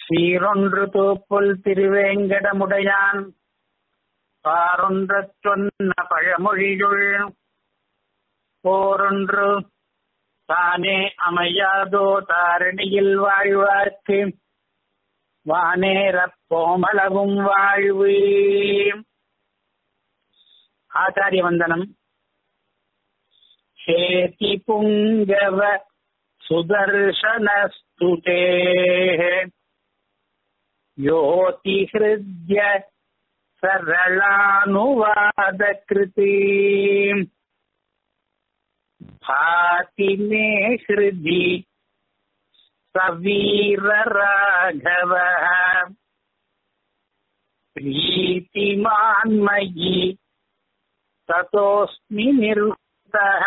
சீரொன்று தூப்புல் திருவேங்கடமுடையான் பாரொன்றச் சொன்ன பழமொழியுள் போரொன்று தானே அமையாதோ தாரணியில் வாழ்வார்க்கு வானேரப் கோமளவும் வாழ்வு ஆச்சாரிய வந்தனம் சேதி புங்கவ சுதர்சனஸ்துதே योतिहृद्य सरलानुवादकृति भाति मे हृदि सवीरराघवः प्रीतिमान्मयि ततोऽस्मि निरुक्तः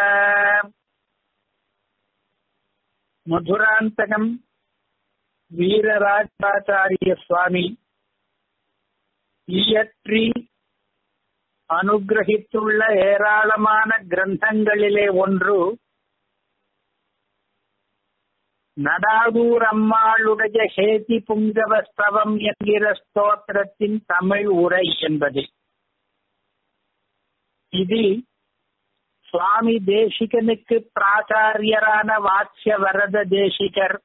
मधुरान्तकम् வீரராஜாச்சாரிய சுவாமி இயற்றி அனுகிரகித்துள்ள ஏராளமான கிரந்தங்களிலே ஒன்று நடாதூர் அம்மாளுடைய ஹேதி புங்கவஸ்தவம் என்கிற ஸ்தோத்திரத்தின் தமிழ் உரை என்பது இது சுவாமி தேசிகனுக்கு பிராச்சாரியரான வாட்சிய வரத தேசிகர்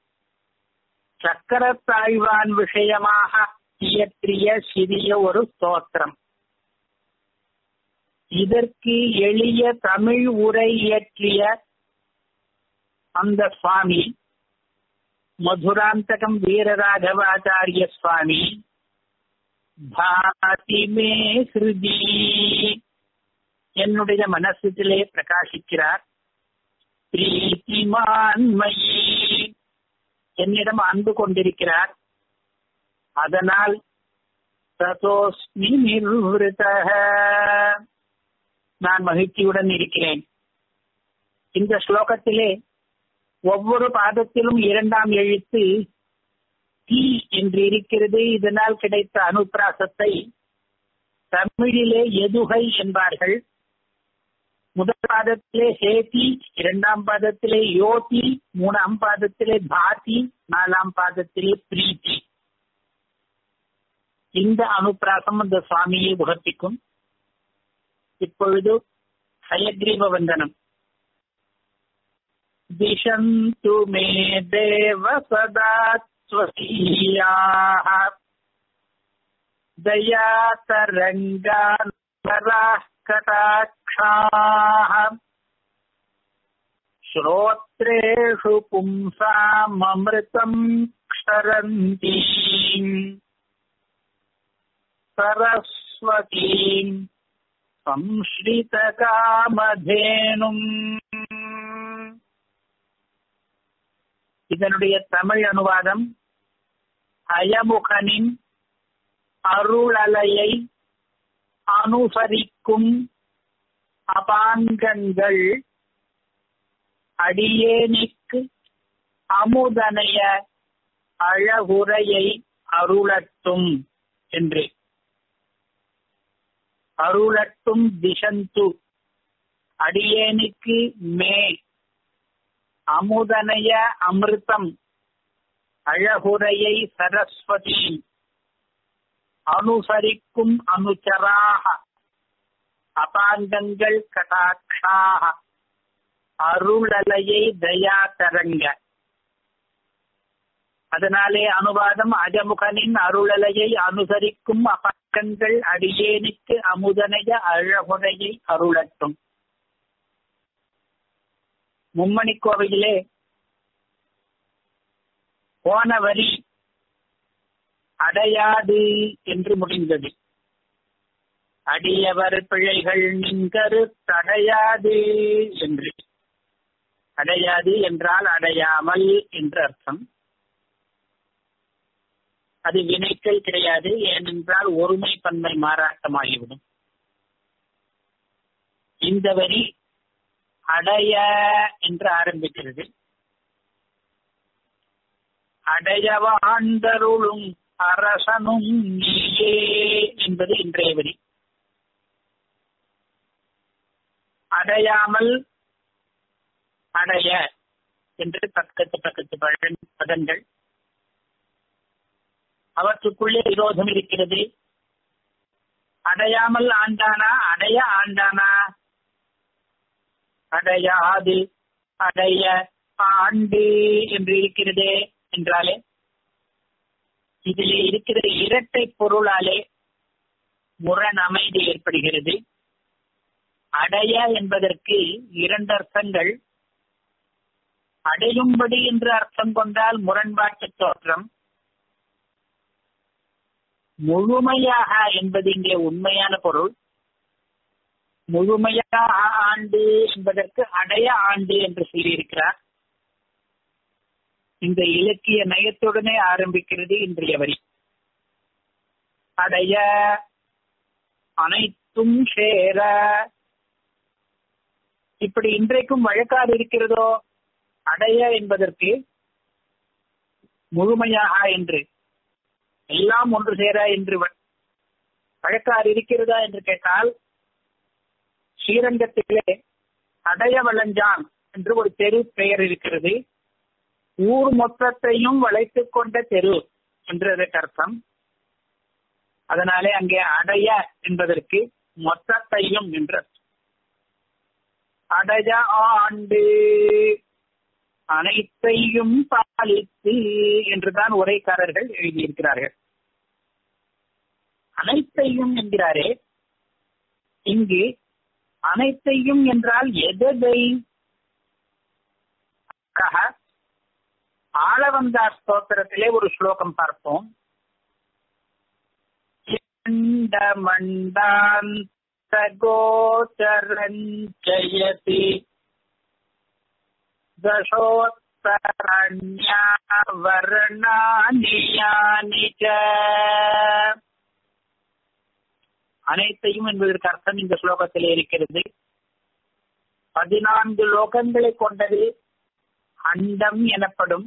சக்கரத்தாழ்வான் விஷயமாக இயற்றிய சிறிய ஒரு ஸ்தோத்திரம் இதற்கு எளிய தமிழ் உரை இயற்றிய அந்த சுவாமி மதுராந்தகம் வீரராகவாச்சாரிய சுவாமி பாதி மே ஹிருதி என்னுடைய மனசிலே பிரகாசிக்கிறார் பிரீத்திமான்மயி என்னிடம் அன்பு கொண்டிருக்கிறார் அதனால் ததோஸ்மி நிர்வத நான் மகிழ்ச்சியுடன் இருக்கிறேன் இந்த ஸ்லோகத்திலே ஒவ்வொரு பாதத்திலும் இரண்டாம் எழுத்து தி என்று இருக்கிறது இதனால் கிடைத்த அனுப்பிராசத்தை தமிழிலே எதுகை என்பார்கள் முதல் பாதத்திலே ஹேதி இரண்டாம் பாதத்திலே யோதி மூணாம் பாதத்திலே பாதி நாலாம் பாதத்திலே பிரீத்தி இந்த அனுப்பிராசம் அந்த சுவாமியை உகப்பிக்கும் இப்பொழுது ஹயக்ரீவ வந்தனம் திசந்து மே தேவ சதா ஸ்வசீயாः दयातरङ्गानराः कटाक्षाः श्रोत्रेषु पुंसाममृतम् क्षरन्तीम् सरस्वतीम् संश्ரிதகாமதேனும் இதனுடைய தமிழ் அனுவாதம் அயமுகனின் அருளலையை அனுசரிக்கும் அபாங்கங்கள் அடியேனிக்கு அமுதனைய அழகுரையை அருளட்டும் என்று அருளட்டும் திசந்து அடியேனுக்கு மே அமுதனைய அமிர்தம் அழகுரையை சரஸ்வதி அனுசரிக்கும் அனுச்சராக அபாங்கங்கள் கடாட்சாக அருளலையை தயா தரங்க அதனாலே அனுவாதம் அஜமுகனின் அருளலையை அனுசரிக்கும் அபாங்கங்கள் அடியேனுக்கு அமுதனைய அழகுரையை அருளட்டும் மும்மணி கோவையிலே போன வரி அடையாது என்று முடிந்தது அடியவர் பிழைகள் நின்கரு தடையாது என்று அடையாது என்றால் அடையாமல் என்று அர்த்தம் அது வினைக்கள் கிடையாது ஏனென்றால் ஒருமை பன்மை மாறாட்டமாகிவிடும் இந்த வரி அடைய என்று ஆரம்பிக்கிறது அடையவாண்டருளும் அரசனும் நீயே என்பது இன்றைய வரி அடையாமல் அடைய என்று பக்கத்து பக்கத்து பழ- பதங்கள் அவற்றுக்குள்ளே விரோதம் இருக்கிறது அடையாமல் ஆண்டானா அடைய ஆண்டானா அடையாது அடைய ஆண்டு என்று இருக்கிறதே என்றாலே இதிலே இருக்கிற இரட்டை பொருளாலே முரண் அமைதி ஏற்படுகிறது அடைய என்பதற்கு இரண்டு அர்த்தங்கள் அடையும்படி என்று அர்த்தம் கொண்டால் முரண்பாட்டு தோற்றம் முழுமையாக என்பது இங்கே உண்மையான பொருள் முழுமையாக ஆண்டு என்பதற்கு அடைய ஆண்டு என்று சொல்லியிருக்கிறார் இந்த இலக்கிய நயத்துடனே ஆரம்பிக்கிறது இன்றைய வரி அடைய அனைத்தும் சேர இப்படி இன்றைக்கும் வழக்காடு இருக்கிறதோ அடைய என்பதற்கு முழுமையாக என்று எல்லாம் ஒன்று சேர என்று வழக்காறு இருக்கிறதா என்று கேட்டால் ஸ்ரீரங்கத்திலே அடைய வளஞ்சான் என்று ஒரு தெரு பெயர் இருக்கிறது ஊர் மொத்தத்தையும் வளைத்துக் கொண்ட தெரு என்று அதற்கு அர்த்தம் அதனாலே அங்கே அடைய என்பதற்கு மொத்தத்தையும் என்று அடைய ஆண்டு அனைத்தையும் பாலித்து என்றுதான் உரைக்காரர்கள் எழுதியிருக்கிறார்கள் அனைத்தையும் என்கிறாரே இங்கு அனைத்தையும் என்றால் எதை ஆளவந்தா ஸ்தோத்திரத்திலே ஒரு ஸ்லோகம் பார்ப்போம் மண்டாந்தகோச்சரஞ்சயதி தசோத்தரண்யாவரணானியானி அனைத்தையும் என்பதற்கு அர்த்தம் இந்த ஸ்லோகத்திலே இருக்கிறது பதினான்கு லோகங்களை கொண்டது அண்டம் எனப்படும்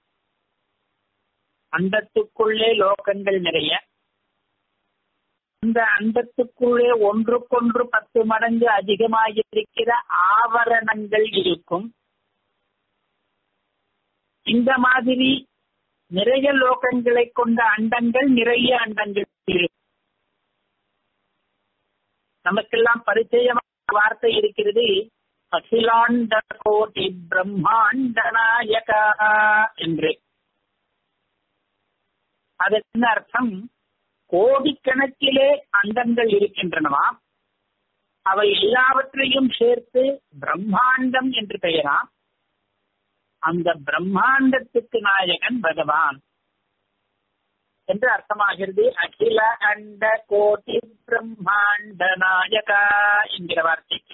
அண்டத்துக்குள்ளே லோகங்கள் நிறைய அந்த அண்டத்துக்குள்ளே ஒன்றுக்கொன்று பத்து மடங்கு அதிகமாகியிருக்கிற ஆவரணங்கள் இருக்கும் இந்த மாதிரி நிறைய லோகங்களை கொண்ட அண்டங்கள் நிறைய அண்டங்கள் இருக்கும் நமக்கெல்லாம் பரிச்சயமான வார்த்தை இருக்கிறது அகிலாண்ட கோட்டி பிரம்மாண்ட நாயகா என்று அதற்கு அர்த்தம் கோடிக்கணக்கிலே அண்டங்கள் இருக்கின்றனவா அவை எல்லாவற்றையும் சேர்த்து பிரம்மாண்டம் என்று பெயராம் அந்த பிரம்மாண்டத்துக்கு நாயகன் பகவான் என்று அர்த்தமாகிறது அகில அண்ட கோட்டி பிரம்மாண்ட நாயகா என்கிற வார்த்தைக்கு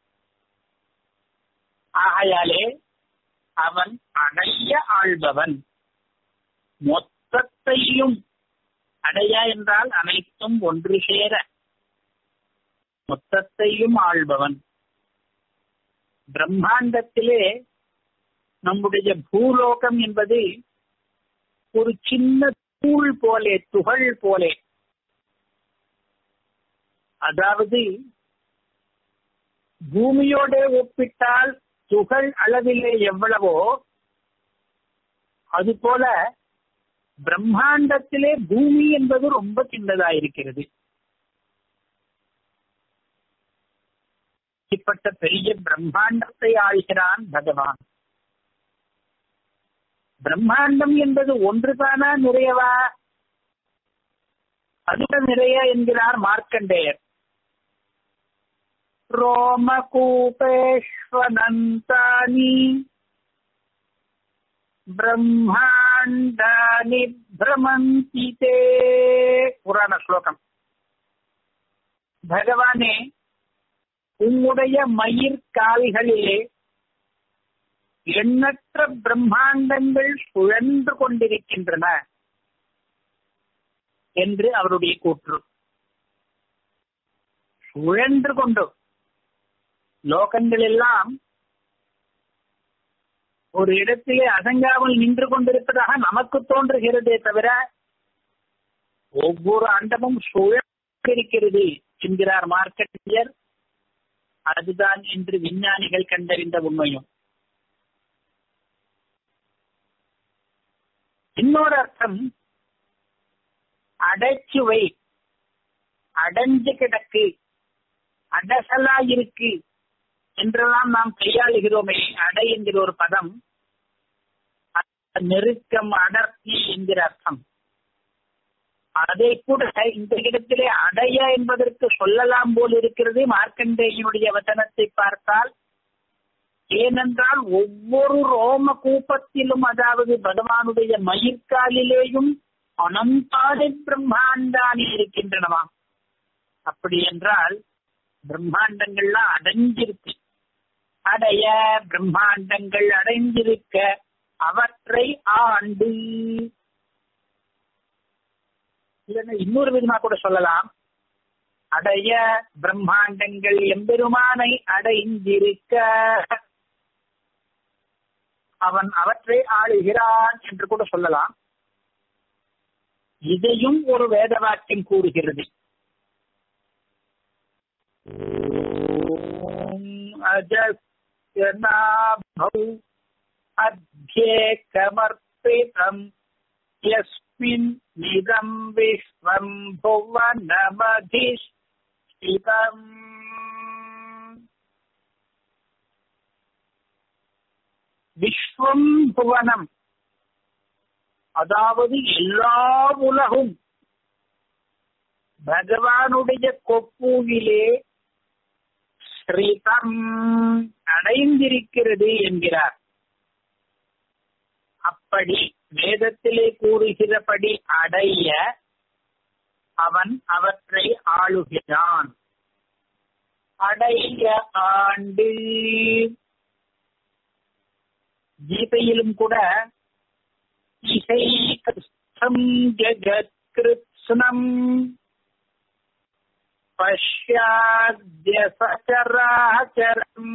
ஆகையாலே அவன் அடைய ஆள்பவன் மொத்தத்தையும் அடைய என்றால் அனைத்தும் ஒன்று சேர மொத்தத்தையும் ஆள்பவன் பிரம்மாண்டத்திலே நம்முடைய பூலோகம் என்பது ஒரு சின்ன தூள் போலே துகள் போலே அதாவது பூமியோட ஒப்பிட்டால் துகள் அளவிலே எவ்வளவோ அதுபோல பிரம்மாண்டத்திலே பூமி என்பது ரொம்ப சின்னதா இருக்கிறது இப்பட்ட பெரிய பிரம்மாண்டத்தை ஆள்கிறான் பகவான் பிரம்மாண்டம் என்பது ஒன்றுதானா நிறையவா அதுடன் நிறைய என்கிறார் மார்க்கண்டேயர் ரோமகூபேஷ்வனந்தானி பிரம்மாண்டானி பிரமந்தி தே புராண ஸ்லோகம் பகவானே உம்முடைய மயிர் கால்களிலே எண்ணற்ற பிரம்மாண்டங்கள் சுழன்று கொண்டிருக்கின்றன என்று அவருடைய கூற்று சுழன்று கொண்டு லோகங்கள் எல்லாம் ஒரு இடத்திலே அசங்காமல் நின்று கொண்டிருப்பதாக நமக்கு தோன்றுகிறதே தவிர ஒவ்வொரு அண்டமும் சுழற்றிருக்கிறது என்கிறார் மார்க்கெட்டியர் அதுதான் இன்று விஞ்ஞானிகள் கண்டறிந்த உண்மையும் இன்னொரு அர்த்தம் அடைச்சுவை அடைஞ்சு கிடக்கு அடசலா இருக்கு என்றெல்லாம் நாம் கையாளுகிறோமே அடை என்கிற ஒரு பதம் நெருக்கம் அடர்த்தி என்கிற அர்த்தம் அதை கூட இந்த இடத்திலே அடைய என்பதற்கு சொல்லலாம் போல் இருக்கிறது மார்க்கண்டேயனுடைய வசனத்தை பார்த்தால் ஏனென்றால் ஒவ்வொரு ரோம கூப்பத்திலும் அதாவது பகவானுடைய மயிர்காலிலேயும் அனந்தாதி பிரம்மாண்டானி இருக்கின்றனவாம் அப்படி என்றால் பிரம்மாண்டங்கள்லாம் அடைஞ்சிருக்கு அடைய பிரம்மாண்டங்கள் அடைஞ்சிருக்க அவற்றை ஆண்டு இல்லைன்னா இன்னொரு விதமா கூட சொல்லலாம் அடைய பிரம்மாண்டங்கள் எம்பெருமானை அடைந்திருக்க அவன் அவற்றை ஆளுகிறான் என்று கூட சொல்லலாம் இதையும் ஒரு வேத வாக்கியம் கூறுகிறது அஜஸ்யநாபௌ அத்யேகமர்ப்பிதம் யஸ்மின் நிதம் விஸ்வம் புவனமதிஷ்டிதம் விஸ்வம் புவனம் அதாவது எல்லா உலகும் பகவானுடைய கொப்பூவிலே ஸ்ரீதம் அடைந்திருக்கிறது என்கிறார் அப்படி வேதத்திலே கூறுகிறபடி அடைய அவன் அவற்றை ஆளுகிறான் அடைய ஆண்டு கீதையிலும் கூட இசை கிருஷ்ணம் ஜெகத் கிருஷ்ணம் பஷ்யாத்ய சச்சராச்சரம்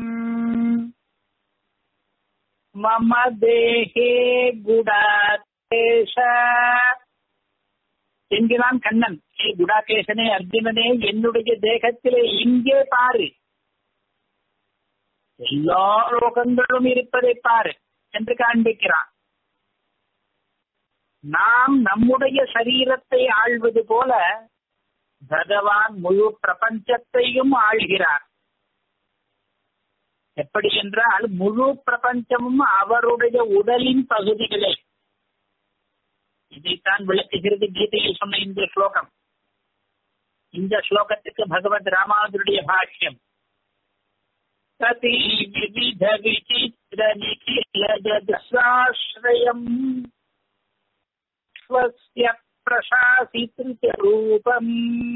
மம தேகே குடாகேஷ என்கிறான் கண்ணன் ஏ குடாகேசனே அர்ஜுனனே என்னுடைய தேகத்திலே இங்கே பாரு எல்லா லோகங்களும் இருப்பதை பாரு என்று காண்பிக்கிறான் நாம் நம்முடைய சரீரத்தை ஆள்வது போல பகவான் முழு பிரபஞ்சத்தையும் ஆள்கிறார் எப்படி என்றால் முழு பிரபஞ்சமும் அவருடைய உடலின் பகுதிகளே இதைத்தான் விளக்குகிறது கீதையில் சொன்ன இந்த ஸ்லோகம் இந்த ஸ்லோகத்துக்கு பகவத் ராமானுஜருடைய பாஷ்யம் சதி விவித விசித்திர நிகில ஜத்ராஸ்ரயம் ஸ்வஸ்ய பிரசாசித்ருத ரூபம்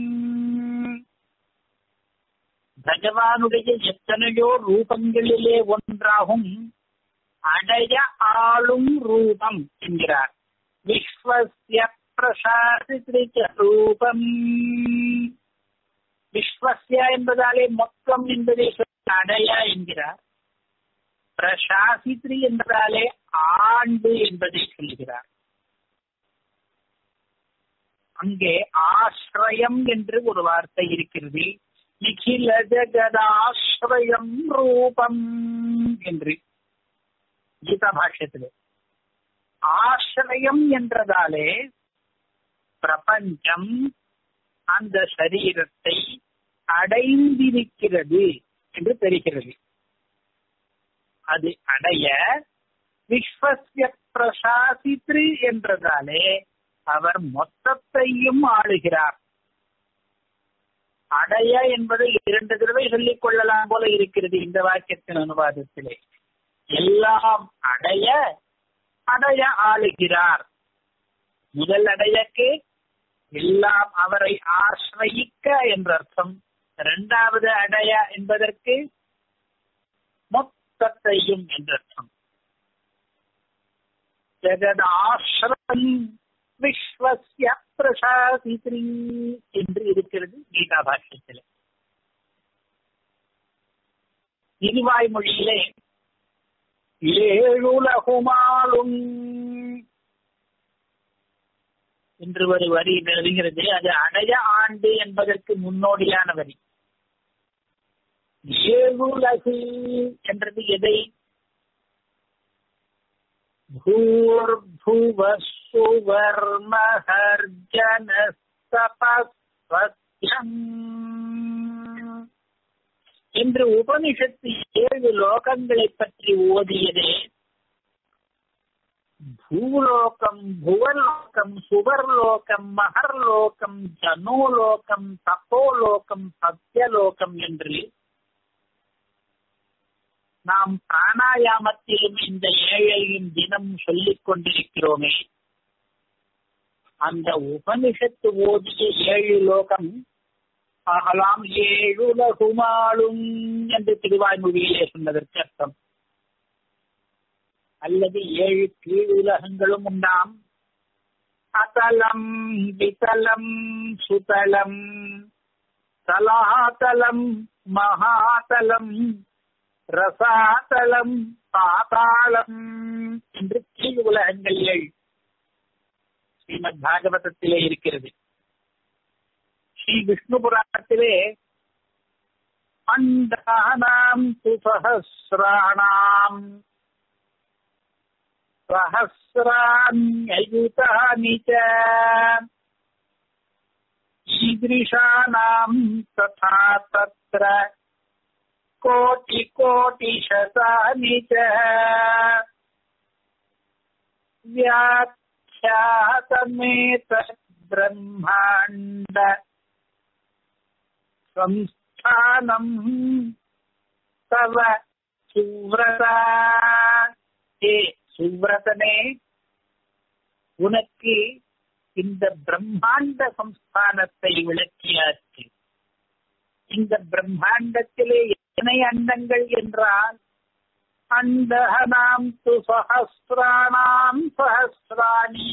பகவானுடைய எத்தனையோ ரூபங்களிலே ஒன்றாகும் அடைய ஆளும் ரூபம் என்கிறார் விஸ்வசிய பிரசாசித்ருத ரூபம் விஸ்வசிய என்பதாலே மொத்தம் என்பதை அடைய என்கிறார் பிரசாசித்ரி என்பதாலே ஆண்டு என்பதை சொல்கிறார் அங்கே ஆசிரயம் என்று ஒரு வார்த்தை இருக்கிறது நிகில ஜகதாசிரயம் ரூபம் என்று கீதா பாஷ்யத்திலே ஆசிரயம் என்றதாலே பிரபஞ்சம் அந்த சரீரத்தை அடைந்திருக்கிறது என்று தெரிகிறது அது அடைய விஸ்வசிய பிரசாசித்ரு என்றதாலே அவர் மொத்தத்தையும் ஆளுகிறார் அடைய என்பதை இரண்டு தடவை சொல்லிக் கொள்ளலாம் போல இருக்கிறது இந்த வாக்கியத்தின் அனுவாதத்திலே எல்லாம் அடைய அடைய ஆளுகிறார் முதல் அடையக்கு எல்லாம் அவரை ஆசிரயிக்க என்ற அர்த்தம் இரண்டாவது அடைய என்பதற்கு மொத்தத்தையும் என்ற அர்த்தம் ஜெகதாசிரம் விஸ்வசிய பிரசாசித்ரி என்று இருக்கிறது கீதா பாஷ்யத்தில் இருவாய் மொழியிலே ஏழுலகுமாலும் என்று ஒரு வரி வருகிறது அது அடைய ஆண்டு என்பதற்கு முன்னோடியான வரி ஏழுலகு என்றது எதை भूर्भुवः सुवर्महर्जनः சுதலம் என்று உபனிஷத்து ஏழு லோகங்களை பற்றி ஓதியதே பூலோகம் புவலோகம் சுவர்லோகம் மகர்லோகம் ஜனோலோகம் தப்போலோகம் சத்தியலோகம் என்று நாம் பிராணாயாமத்திலும் இந்த ஏழையும் தினம் சொல்லிக் கொண்டிருக்கிறோமே அந்த உபனிஷத்து ஓதிய ஏழு லோகம் ஆகலாம் ஏழுலகுமாளும் என்று திருவாய்மொழியிலே சொன்னதற்கு அர்த்தம் அல்லது ஏழு கீழுலகங்களும் உண்டாம் அத்தலம் விதலம் சுதலம் தலாதலம் மகாதலம் ரசாதலம் பாதாளம் என்று கீழ் உலகங்கள் ஏழு ஸ்ரீமத் பாகவதத்திலே இருக்கிறது ஸ்ரீ விஷ்ணு புராணத்திலே அண்டானாம் சுசஹசிராணாம் सहस्राण्ययुतानि च ईदृशानाम् तथा तत्र कोटिकोटिशतानि च व्याख्यातमेतत् ब्रह्माण्ड संस्थानम् तव सुव्रता हे சுவ்ரதனே உனக்கு இந்த பிரம்மாண்ட சம்ஸ்தானத்தை விளக்கியாச்சு இந்த பிரம்மாண்டத்திலே எத்தனை அண்டங்கள் என்றால் அண்டகனாம் து சஹசிராணாம் சஹசிராணி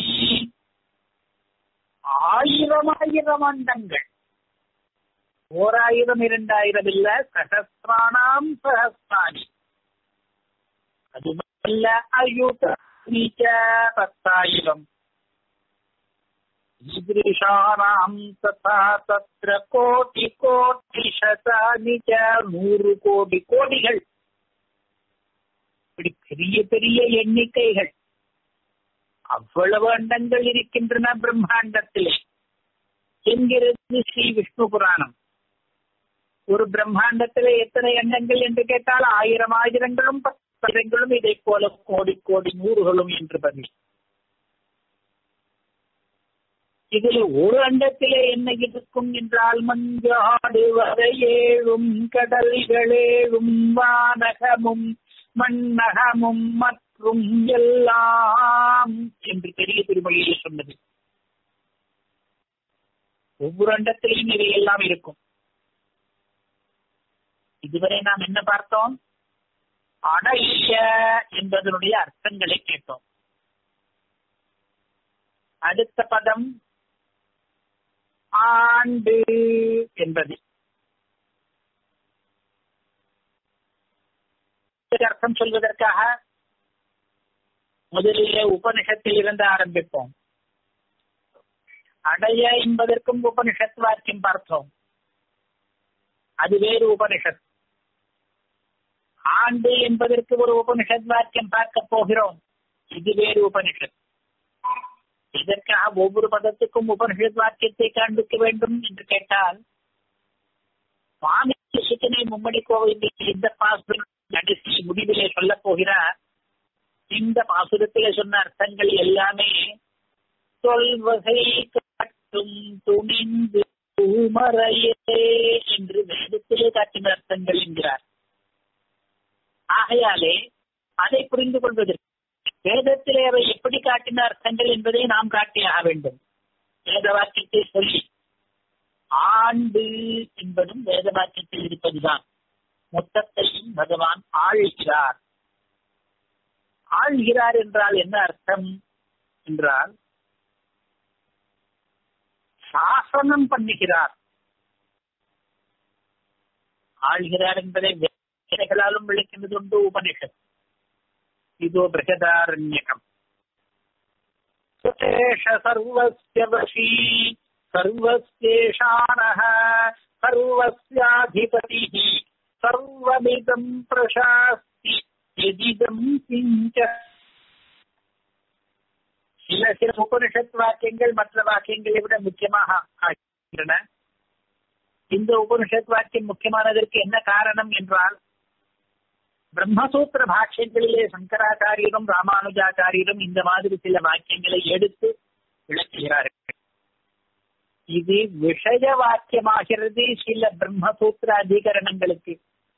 ஆயிரம் ஆயிரம் அண்டங்கள் ஓராயிரம் இரண்டாயிரம் இல்ல சஹசிராணாம் சஹசிராணி அது அல்ல அயுத நீச்ச பத்தாயிரம் ஈதிருஷானாம் ததா தத்ர கோடி கோடி சதானி ச நூறு கோடி கோடிகள் இப்படி பெரிய பெரிய எண்ணிக்கைகள் அவ்வளவு அண்டங்கள் இருக்கின்றன பிரம்மாண்டத்திலே என்கிறது ஸ்ரீ விஷ்ணு புராணம் ஒரு பிரம்மாண்டத்திலே எத்தனை அண்டங்கள் என்று கேட்டால் ஆயிரம் ஆயிரங்களும் பத்திரங்களும் இதை போல கோடி கோடி நூறுகளும் என்று பதில் இதில் ஒரு அண்டத்திலே என்ன இருக்கும் என்றால் மஞ்சாடு வரை ஏழும் கடல்களேழும் வானகமும் மண்ணகமும் மற்றும் எல்லாம் என்று பெரிய திருமொழியில் சொன்னது ஒவ்வொரு அண்டத்திலையும் இவை எல்லாம் இருக்கும் இதுவரை நாம் என்ன பார்த்தோம் அடைய என்பதனுடைய அர்த்தங்களை கேட்டோம் அடுத்த பதம் ஆண்டு என்பது அர்த்தம் சொல்வதற்காக முதலிலே உபனிஷத்தில் இருந்து ஆரம்பிப்போம் அடைய என்பதற்கும் உபனிஷத் வாக்கியம் பார்த்தோம் அது வேறு உபனிஷத் ஆண்டு என்பதற்கு ஒரு உபனிஷத் வாக்கியம் பார்க்க போகிறோம் இது வேறு உபனிஷத் இதற்காக ஒவ்வொரு பதத்துக்கும் உபனிஷத் வாக்கியத்தை காண்பிக்க வேண்டும் என்று கேட்டால் சுவாமி சித்தனை மும்மடி கோவில் இந்த பாசுரம் கடைசி முடிவிலே சொல்ல போகிறார் இந்த பாசுரத்திலே சொன்ன அர்த்தங்கள் எல்லாமே சொல்வகை காட்டும் துணிந்து பூமறையே என்று வேதத்திலே காட்டின அர்த்தங்கள் என்கிறார் ஆகையாலே அதை புரிந்து கொள்வதற்கு வேதத்திலே அவை எப்படி காட்டின அர்த்தங்கள் என்பதை நாம் காட்டியாக வேண்டும் வேத வாக்கியத்தை சொல்லி ஆண்டு என்பதும் வேத வாக்கியத்தில் இருப்பதுதான் மொத்தத்தையும் பகவான் ஆழ்கிறார் ஆழ்கிறார் என்றால் என்ன அர்த்தம் என்றால் சாசனம் பண்ணுகிறார் ஆழ்கிறார் என்பதை வேலைகளாலும் விளக்கின்றது உண்டு உபனிஷத் இதோ பிரகதாரண்யகம் சுதேஷ சர்வஸ்ய வசி சர்வஸ்யேஷானः சர்வஸ்யாதிபதிः சர்வமிதம் பிரசாஸ்தி எதிதம் கிஞ்ச சில சில உபனிஷத் வாக்கியங்கள் மற்ற வாக்கியங்களை விட முக்கியமாக ஆகின்றன இந்த உபனிஷத் வாக்கியம் முக்கியமானதற்கு என்ன காரணம் என்றால் பிரம்மசூத்திர பாஷ்யங்களிலே சங்கராச்சாரியரும் ராமானுஜாச்சாரியரும் இந்த மாதிரி சில வாக்கியங்களை எடுத்து விளக்குகிறார்கள் இது விஷய வாக்கியமாகிறது சில பிரம்மசூத்திர அதிகரணங்களுக்கு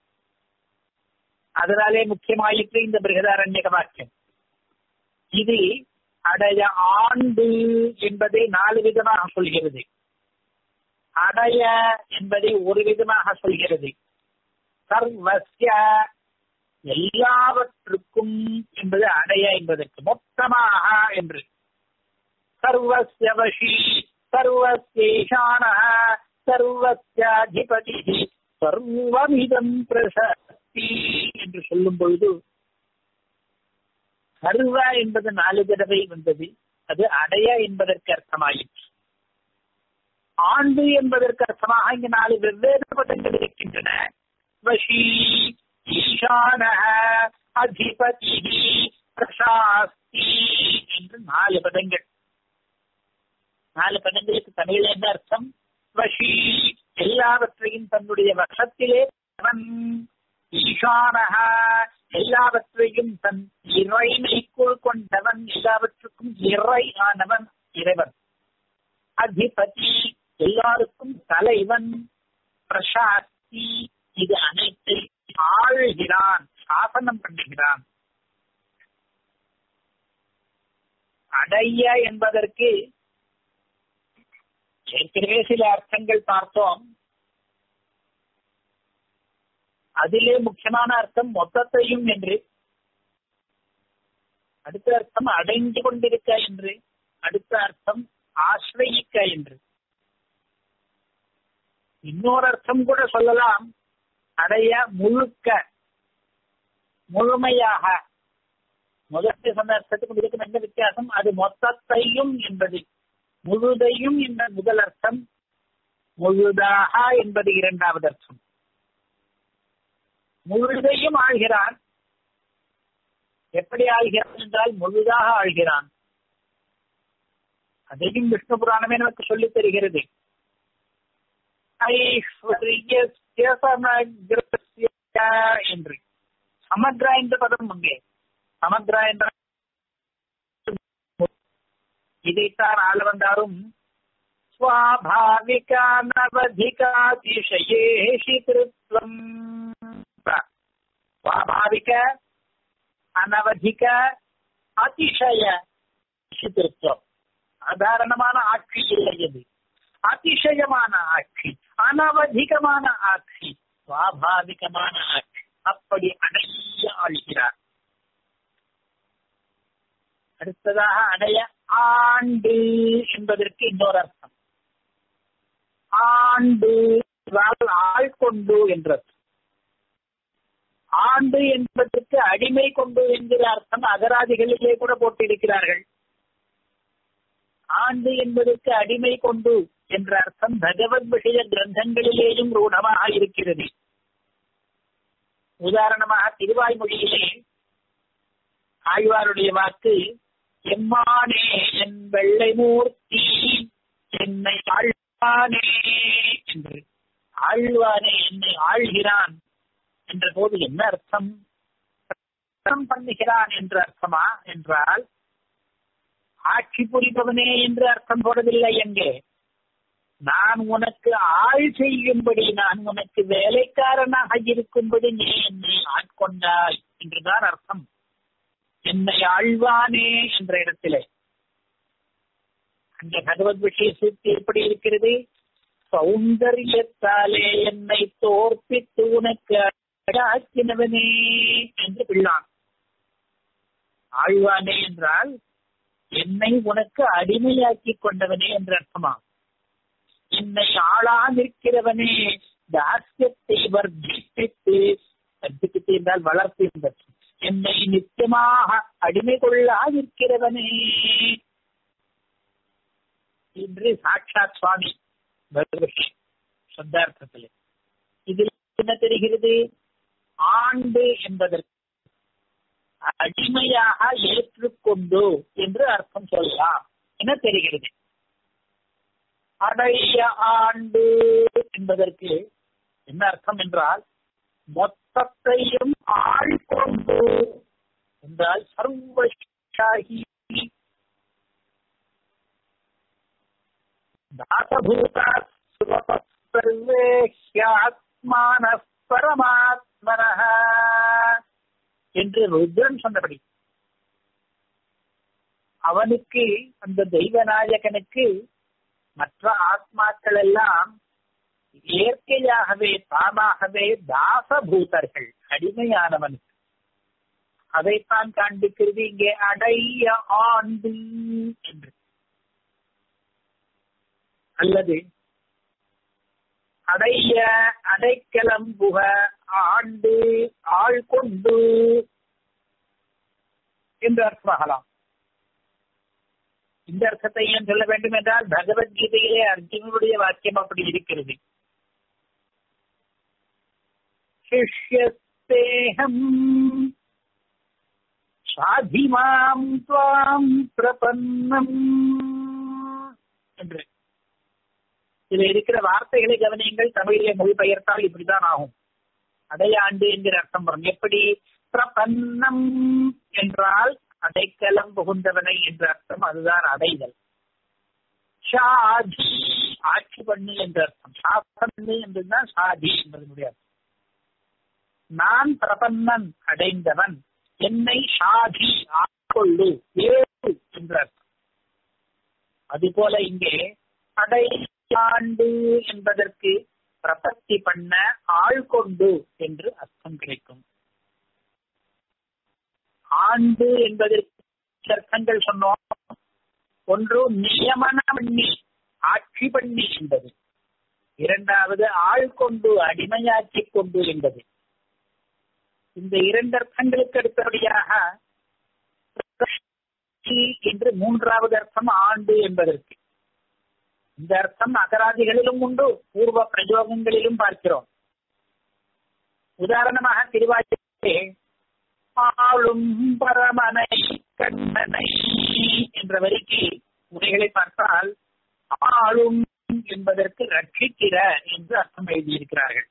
அதனாலே முக்கியமாயிற்று இந்த பிருகதாரண்யக வாக்கியம் இது அடைய ஆண்டு என்பதை நாலு விதமாக சொல்கிறது அடைய என்பதை ஒரு விதமாக சொல்கிறது சர்வசிய எல்லாவற்றுக்கும் என்பது அடைய என்பதற்கு மொத்தமாக என்று சர்வசிய வஷி சர்வசேஷான சர்வசியாதிபதி சர்வமிதம் பிரசக்தி என்று சொல்லும் பொழுது சர்வ என்பது நாலு தடவை வந்தது அது அடைய என்பதற்கு அர்த்தமாயிற்று ஆண்டு என்பதற்கு அர்த்தமாக இங்கு நாலு வெவ்வேறு பதங்கள் இருக்கின்றன வஷி ஈசான அதிபதி பிரசாஸ்தி என்று நாலு பதங்கள் நாலு பதங்களுக்கு தமிழில் என்ன அர்த்தம் வஷி எல்லாவற்றையும் தன்னுடைய வசத்திலே அவன் ஈசானக எல்லாவற்றையும் தன் இறைமைக்குள் கொண்டவன் எல்லாவற்றுக்கும் இறை ஆனவன் இறைவன் அதிபதி எல்லாருக்கும் தலைவன் பிரசாஸ்தி இது அனைத்தை ஆழ்கிறான் சாசனம் பண்ணுகிறான் அடைய என்பதற்கு ஏற்கனவே சில அர்த்தங்கள் பார்த்தோம் அதிலே முக்கியமான அர்த்தம் மொத்தத்தையும் என்று அடுத்த அர்த்தம் அடைந்து கொண்டிருக்க என்று அடுத்த அர்த்தம் ஆசிரயிக்க என்று இன்னொரு அர்த்தம் கூட சொல்லலாம் அடைய முழுக்க முழுமையாக முதற்கு சொன்ன அர்த்தத்துக்கும் இருக்கும் என்ன வித்தியாசம் அது மொத்தத்தையும் என்பது முழுதையும் என்ற முதல் அர்த்தம் முழுதாக என்பது இரண்டாவது அர்த்தம் முழுதையும் ஆழ்கிறான் எப்படி ஆழ்கிறான் என்றால் முழுதாக ஆழ்கிறான் அதையும் விஷ்ணு புராணமே நமக்கு சொல்லித் தருகிறது என்று சமக்ரா என்ற பதம் அங்கே சமக்ரா என்ற இதைத்தான் ஆள வந்தாரும் ஸ்வாபாவிகானவதிகாதிசயேஷி திருத்வம் ஸ்வாபாவிக அனவதிக அதிசய திருத்தம் சாதாரணமான ஆட்சி இல்லை அது அதிசயமான ஆட்சி அனவதிகமான ஆட்சி சுவாபாவிகமான ஆட்சி அப்படி அடைய ஆள்கிறார் அடுத்ததாக அடைய ஆண்டு என்பதற்கு இன்னொரு அர்த்தம் ஆண்டு ஆள் கொண்டு என்றது ஆண்டு என்பதற்கு அடிமை கொண்டு என்கிற அர்த்தம் அகராதிகளிலே கூட போட்டிருக்கிறார்கள் ஆண்டு என்பதற்கு அடிமை கொண்டு என்ற அர்த்தம் பகவத் விஷய கிரந்தங்களிலேயும் ரூಢமாக இருக்கிறது உதாரணமாக திருவாய்மொழியிலே ஆழ்வாருடைய வாக்கு எம்மானே என் வெள்ளை மூர்த்தி என்னை ஆழ்வானே என்று ஆழ்வானே என்னை ஆழ்கிறான் என்ற போது என்ன அர்த்தம் பண்ணுகிறான் என்ற அர்த்தமா என்றால் ஆட்சி புரிபவனே என்று அர்த்தம் போடவில்லை எங்கே நான் உனக்கு ஆள் செய்யும்படி நான் உனக்கு வேலைக்காரனாக இருக்கும்படி நீ என்னை ஆட்கொண்டாய் என்றுதான் அர்த்தம் என்னை ஆழ்வானே என்ற இடத்திலே அந்த பகவத் விஷய சூக்தி எப்படி இருக்கிறது சௌந்தரியத்தாலே என்னை தோற்பித்து உனக்கு ஆக்கினவனே என்று பிள்ளான் ஆழ்வானே என்றால் என்னை உனக்கு அடிமையாக்கி கொண்டவனே என்று அர்த்தமா என்னை ஆளா நிற்கிறவனே தாஸ்யத்தை வர்த்திப்பித்து வர்த்திப்பித்து என்றால் வளர்ப்பு என்பது என்னை நித்தியமாக அடிமை கொள்ளா நிற்கிறவனே என்று சாட்சாத் சுவாமி சொந்தார்த்தத்திலே இதில் என்ன தெரிகிறது ஆண்டு என்பதற்கு அடிமையாக ஏற்றுக்கொண்டு என்று அர்த்தம் சொல்லலாம் என தெரிகிறது அடைய ஆண்டு என்பதற்கு என்ன அர்த்தம் என்றால் மொத்தத்தையும் ஆள் கொண்டு என்றால் சர்வசாகி தாசபூதா சர்வேஹ்யாத்மான பரமாத்மன என்று ருத்ரன் சொன்னபடி அவனுக்கு அந்த தெய்வநாயகனுக்கு மற்ற ஆத்மாக்கள் எல்லாம் இயற்கையாகவே தானாகவே தாசபூதர்கள் அடிமையானவனுக்கு அதைத்தான் காண்பிக்கிறது இங்கே அடைய ஆண்டு என்று அல்லது அடைய அடைக்கலம் புக ஆண்டு ஆள் கொண்டு என்று அர்த்தமாகலாம் இந்த அர்த்தத்தை ஏன் சொல்ல வேண்டும் என்றால் பகவத்கீதையிலே அர்ஜுனனுடைய வாக்கியம் அப்படி இருக்கிறது சிஷ்யஸ்தேகம் சாதிமாம் துவாம் பிரபன்னம் என்று இதுல இருக்கிற வார்த்தைகளை கவனியுங்கள் தமிழிலே மொழிபெயர்த்தால் இப்படிதான் ஆகும் அடையாண்டு என்கிற அர்த்தம் வரும் எப்படி பிரபன்னம் என்றால் அடைக்கலம் புகுந்தவனை என்ற அர்த்தம் அதுதான் அடைதல் ஷாதி ஆட்சி பண்ணு என்ற அர்த்தம் சாசன்னு என்றுதான் சாதி என்பதனுடைய அர்த்தம் நான் பிரபன்னன் அடைந்தவன் என்னை சாதி ஆட்கொள்ளு ஏழு என்ற அர்த்தம் அதுபோல இங்கே அடையாண்டு என்பதற்கு பிரபத்தி பண்ண ஆள் கொண்டு என்று அர்த்தம் கிடைக்கும் ஆண்டு என்பதற்கு அர்த்தங்கள் சொன்னோம் ஒன்று நியமன பண்ணி ஆட்சி பண்ணி என்பது இரண்டாவது ஆள் கொண்டு அடிமையாக்கி கொண்டு என்பது இந்த இரண்டு அர்த்தங்களுக்கு அடுத்தபடியாக என்று மூன்றாவது அர்த்தம் ஆண்டு என்பதற்கு இந்த அர்த்தம் அகராதிகளிலும் உண்டு பூர்வ பிரயோகங்களிலும் பார்க்கிறோம் உதாரணமாக திருவாச்சிலே ஆளும் பரமனை கண்ணனை என்ற வரிக்கு உரைகளை பார்த்தால் ஆளும் என்பதற்கு ரட்சிக்கிற என்று அர்த்தம் எழுதியிருக்கிறார்கள்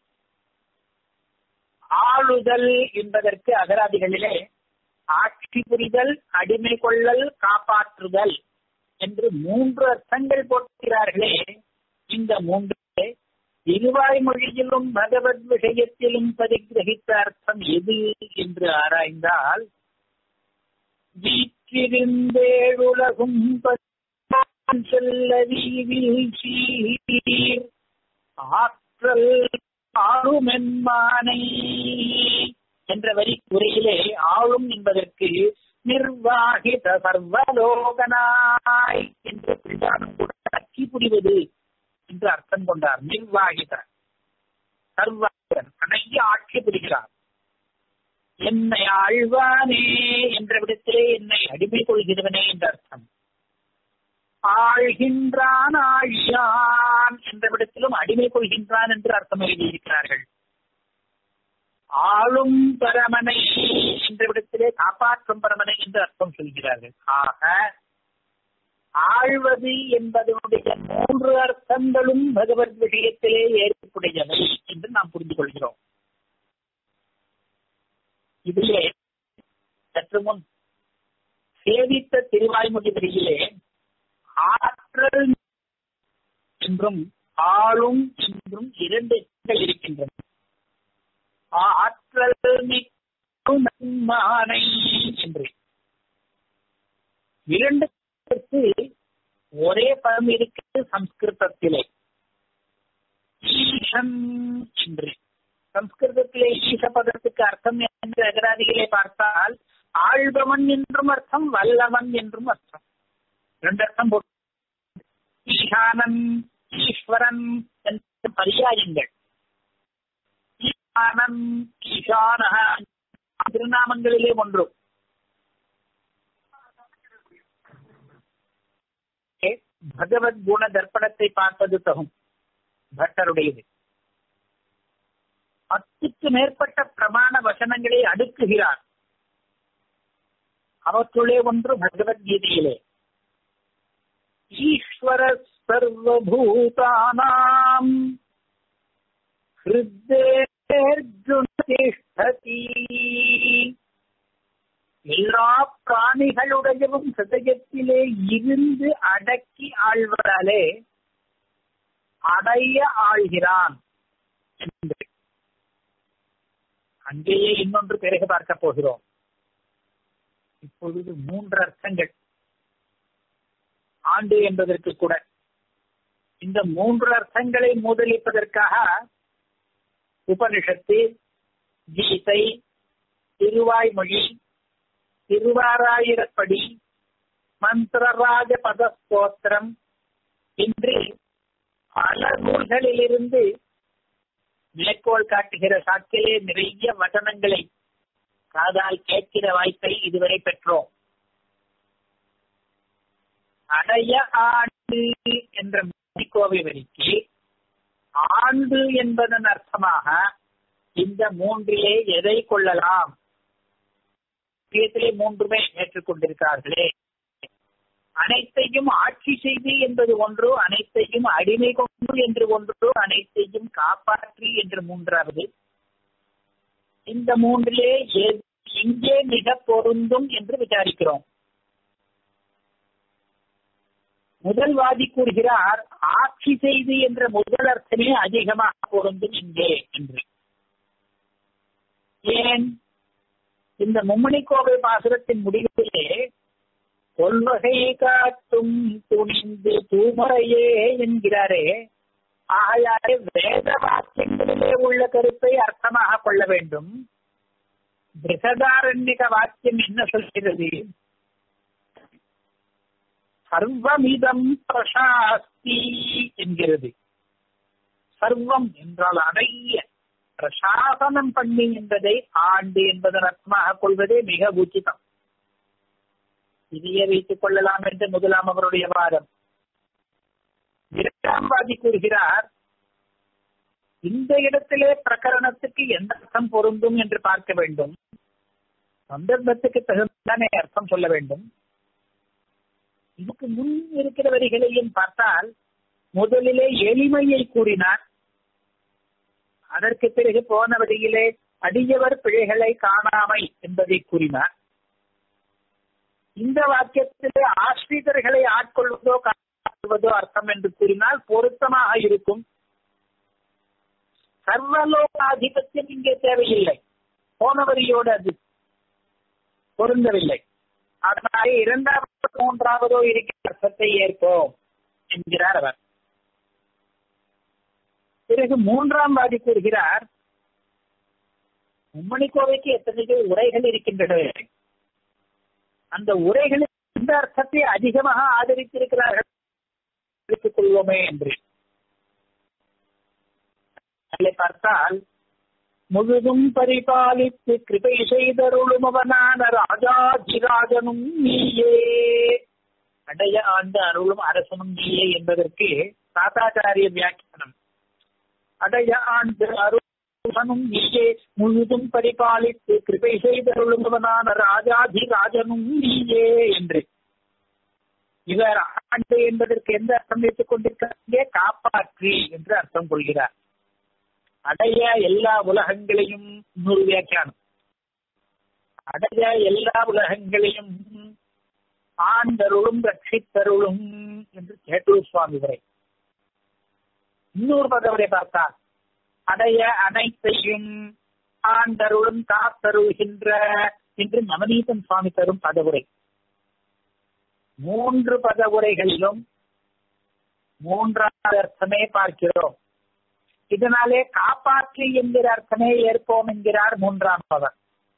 ஆளுதல் என்பதற்கு அகராதிகளிலே ஆட்சி புரிதல் அடிமை கொள்ளல் காப்பாற்றுதல் என்று மூன்று அர்த்தங்கள் போட்டுகிறார்களே இந்த மூன்று இருவாய் மொழியிலும் பகவத் விஷயத்திலும் பரிகிரகித்த அர்த்தம் எது என்று ஆராய்ந்தால் வீற்றிருந்தேழுலகும் செல்ல சீர் ஆற்றல் ஆளுமென்மானை என்ற வரி குறையிலே ஆளும் என்பதற்கு நிர்வாகித சர்வலோகனாய் என்று பிரச்சாரம் கூட அக்கி புரிவது என்று அர்த்தம் கொண்டார் நிர்வாகித சர்வாகன் அனைத்து ஆட்சி புரிகிறார் என்னை ஆழ்வானே என்ற விடத்திலே என்னை அடிமை கொள்கிறவனே என்ற அர்த்தம் ஆழ்கின்றான் ஆழியான் என்ற விடத்திலும் அடிமை கொள்கின்றான் என்று அர்த்தம் எழுதியிருக்கிறார்கள் ஆளும் பரமனை என்ற விடத்திலே காப்பாற்றும் பரமனை என்று அர்த்தம் சொல்கிறார்கள் ஆக ஆழ்வது என்பதனுடைய மூன்று அர்த்தங்களும் பகவத் விஷயத்திலே ஏற்புடையவை என்று நாம் புரிந்து கொள்கிறோம் இதிலே சற்று முன் சேவித்த திருவாய்மொழி வரியிலே ஆற்றல் என்றும் ஆளும் என்றும் இரண்டு இருக்கின்றன ஆற்றல் மானை என்று இரண்டு ஒரே பதம் இருக்கிறது சம்ஸ்கிருதத்திலே ஈஷன் என்று சம்ஸ்கிருதத்திலே ஈஷ பதத்துக்கு அர்த்தம் என்று அகராதிகளை பார்த்தால் ஆழ்பவன் என்றும் அர்த்தம் வல்லவன் என்றும் அர்த்தம் ரெண்டு அர்த்தம் போட்டு ஈசானன் ஈஸ்வரன் என்ற பரியாயங்கள் ஈசானன் ஈசான திருநாமங்களிலே ஒன்று பகவத் குண தர்ப்பணத்தை பார்ப்பது தகும் பட்டருடையது பத்துக்கு மேற்பட்ட பிரமாண வசனங்களை அடுக்குகிறார் அவற்றுள்ளே ஒன்று பகவத்கீதையிலே ஈஸ்வர சர்வபூதானாம் ஹிருத்தேர்ஜுன திஷ்டதி எல்லா பிராணிகளுடையவும் ஹிருதயத்திலே இருந்து அடக்கி ஆழ்வதாலே அடைய ஆழ்கிறான் என்று அங்கேயே இன்னொன்று பிறகு பார்க்க போகிறோம் இப்பொழுது மூன்று அர்த்தங்கள் ஆண்டு என்பதற்கு கூட இந்த மூன்று அர்த்தங்களை முதலிப்பதற்காக உபனிஷத்து கீதை திருவாய்மொழி திருவாராயிரப்படி மந்திரராஜ பதஸ்தோத்திரம் என்று பல நூல்களிலிருந்து மேற்கோள் காட்டுகிற சாக்கிலே நிறைய வசனங்களை காதால் கேட்கிற வாய்ப்பை இதுவரை பெற்றோம் அடைய ஆண்டு என்ற கோவை வரிக்கு ஆண்டு என்பதன் அர்த்தமாக இந்த மூன்றிலே எதை கொள்ளலாம் மூன்றுமே ஏற்றுக்கொண்டிருக்கிறார்களே அனைத்தையும் ஆட்சி செய்து என்பது ஒன்று அனைத்தையும் அடிமை கொண்டு என்று ஒன்று அனைத்தையும் காப்பாற்றி என்று மூன்றாவது இந்த மூன்றிலே எங்கே மிக பொருந்தும் என்று விசாரிக்கிறோம் முதல் வாதி கூறுகிறார் ஆட்சி செய்து என்ற முதல் அர்த்தமே அதிகமாக பொருந்தும் இங்கே என்று ஏன் இந்த மும்மணி கோவை பாசுரத்தின் முடிவிலே கொள்வகை காட்டும் துணிந்து தூமறையே என்கிறாரே ஆகையாலே வேத வாக்கியங்களிலே உள்ள கருத்தை அர்த்தமாக கொள்ள வேண்டும் பிருகதாரண்யக வாக்கியம் என்ன சொல்கிறது சர்வமிதம் பிரசாஸ்தி என்கிறது சர்வம் என்றால் அடைய பிரசாசனம் பண்ணி என்பதை ஆண்டு என்பதன் அர்த்தமாக கொள்வதே மிக உச்சிதம் இதையே வைத்துக் கொள்ளலாம் என்று முதலாம் அவருடைய வாதம் இரண்டாம் வாதி கூறுகிறார் இந்த இடத்திலே பிரகரணத்துக்கு எந்த அர்த்தம் பொருந்தும் என்று பார்க்க வேண்டும் சந்தர்ப்பத்துக்கு தகுந்தானே அர்த்தம் சொல்ல வேண்டும் இதுக்கு முன் இருக்கிற வரிகளையும் பார்த்தால் முதலிலே எளிமையை கூறினார் அதற்கு பிறகு போன வழியிலே அடியவர் பிழைகளை காணாமை என்பதை கூறினார் இந்த வாக்கியத்திலே ஆசிரியர்களை ஆட்கொள்வதோ காட்டுவதோ அர்த்தம் என்று கூறினால் பொருத்தமாக இருக்கும் சர்வலோகாதிபத்தியம் இங்கே தேவையில்லை போன வரியோடு அது பொருந்தவில்லை அதனாலே இரண்டாவது மூன்றாவதோ இருக்கிற அர்த்தத்தை ஏற்போம் என்கிறார் அவர் பிறகு மூன்றாம் வாதி கூறுகிறார் மும்மணி கோவைக்கு எத்தனையோ உரைகள் இருக்கின்றன அந்த உரைகளில் இந்த அர்த்தத்தை அதிகமாக ஆதரித்திருக்கிறார்கள் எடுத்துக் கொள்வோமே என்று பார்த்தால் முழுதும் பரிபாலித்து கிருபை செய்தருளும் அவனான ராஜாதிராஜனும் நீயே அடைய ஆண்டு அருளும் அரசனும் நீயே என்பதற்கு தாத்தாச்சாரிய வியாக்கியானம் அடைய ஆண்டு அருளனும் நீயே முழுதும் பரிபாலித்து கிருபை செய்தருளுமவனான ராஜாதிராஜனும் நீயே என்று இவர் ஆண்டு என்பதற்கு எந்த அர்த்தம் வைத்துக் கொண்டிருக்கிறே காப்பாற்றி என்று அர்த்தம் கொள்கிறார் அடைய எல்லா உலகங்களையும் இன்னொரு வியாக்கியானம் அடைய எல்லா உலகங்களையும் ஆண்டருளும் ரட்சித்தருளும் என்று கேட்டூர் சுவாமி வரை இன்னொரு பதவரை பார்த்தால் அடைய அனைத்தையும் ஆண்டருளும் காத்தருள்கின்ற என்று நவநீதன் சுவாமி தரும் பதவுரை மூன்று பதவுரைகளிலும் மூன்றாவது அர்த்தமே பார்க்கிறோம் இதனாலே காப்பாற்றி என்கிற அர்த்தமே ஏற்போம் என்கிறார் மூன்றாம் பவர்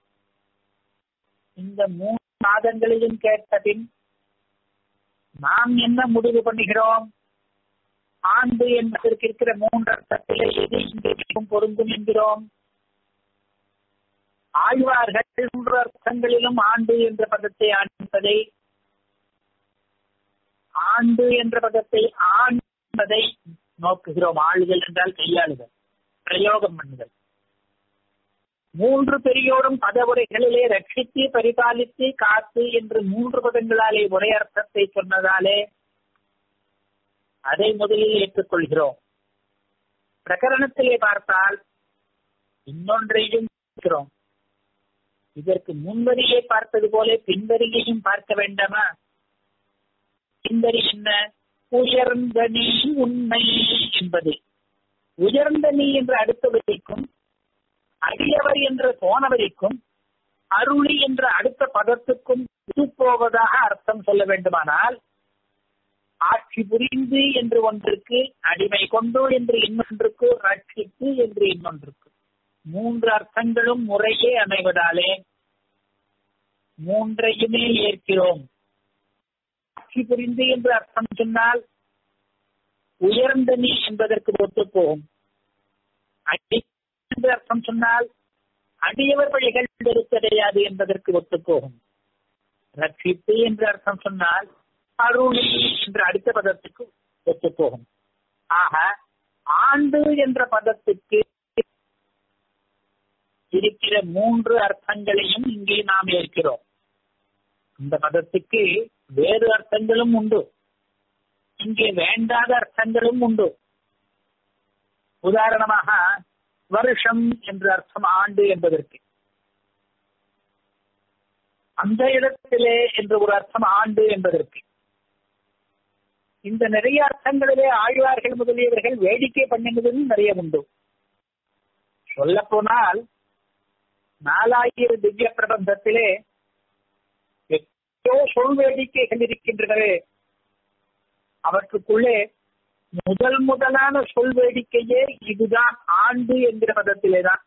இந்த மூன்று மாதங்களிலும் கேட்ட பின் நாம் என்ன முடிவு பண்ணுகிறோம் ஆண்டு என்பதற்கு இருக்கிற மூன்று அர்த்தத்திலே எது இங்கும் பொருந்தும் என்கிறோம் ஆழ்வார்கள் மூன்று அர்த்தங்களிலும் ஆண்டு என்ற பதத்தை ஆண்பதை ஆண்டு என்ற பதத்தை ஆண் என்பதை நோக்குகிறோம் ஆளுதல் என்றால் கையாளுதல் பிரயோகம் பண்ணுதல் மூன்று பெரியோரும் பதவுரைகளிலே ரட்சித்து பரிபாலித்து காத்து என்று மூன்று பதங்களாலே ஒரே அர்த்தத்தை சொன்னதாலே அதை முதலில் ஏற்றுக்கொள்கிறோம் பிரகரணத்திலே பார்த்தால் இன்னொன்றையும் இருக்கிறோம் இதற்கு முன்வரியை பார்த்தது போல பின்வரியையும் பார்க்க வேண்டாமா பின்வரி என்ன உயர்ந்த நீ உண்மை என்பது உயர்ந்த நீ என்ற அடுத்த வரிக்கும் அடியவர் என்ற போனவரிக்கும் அருளி என்ற அடுத்த பதத்துக்கும் போவதாக அர்த்தம் சொல்ல வேண்டுமானால் ஆட்சி புரிந்து என்று ஒன்றுக்கு அடிமை கொண்டு என்று இன்னொன்றுக்கு ரட்சித்து என்று இன்னொன்றுக்கு மூன்று அர்த்தங்களும் முறையே அமைவதாலே மூன்றையுமே ஏற்கிறோம் ஆட்சி புரிந்து என்று அர்த்தம் சொன்னால் உயர்ந்த நீ என்பதற்கு ஒத்துப்போகும் அடி என்று அர்த்தம் சொன்னால் அடியவர் வழிகள் கிடையாது என்பதற்கு ஒத்துப்போகும் ரட்சிப்பு என்று அர்த்தம் சொன்னால் அருளி என்ற அடுத்த பதத்துக்கு ஒத்துப்போகும் ஆக ஆண்டு என்ற பதத்துக்கு இருக்கிற மூன்று அர்த்தங்களையும் இங்கே நாம் ஏற்கிறோம் இந்த பதத்துக்கு வேறு அர்த்தங்களும் உண்டு இங்கே வேண்டாத அர்த்தங்களும் உண்டு உதாரணமாக வருஷம் என்ற அர்த்தம் ஆண்டு என்பதற்கு அந்த இடத்திலே என்ற ஒரு அர்த்தம் ஆண்டு என்பதற்கு இந்த நிறைய அர்த்தங்களிலே ஆழ்வார்கள் முதலியவர்கள் வேடிக்கை பண்ணினதும் நிறைய உண்டு சொல்ல போனால் நாலாயிரம் திவ்ய பிரபந்தத்திலே எத்தோ சொல் வேடிக்கைகள் இருக்கின்றனவே அவற்றுக்குள்ளே முதல் முதலான சொல் வேடிக்கையே இதுதான் ஆண்டு என்கிற பதத்திலே தான்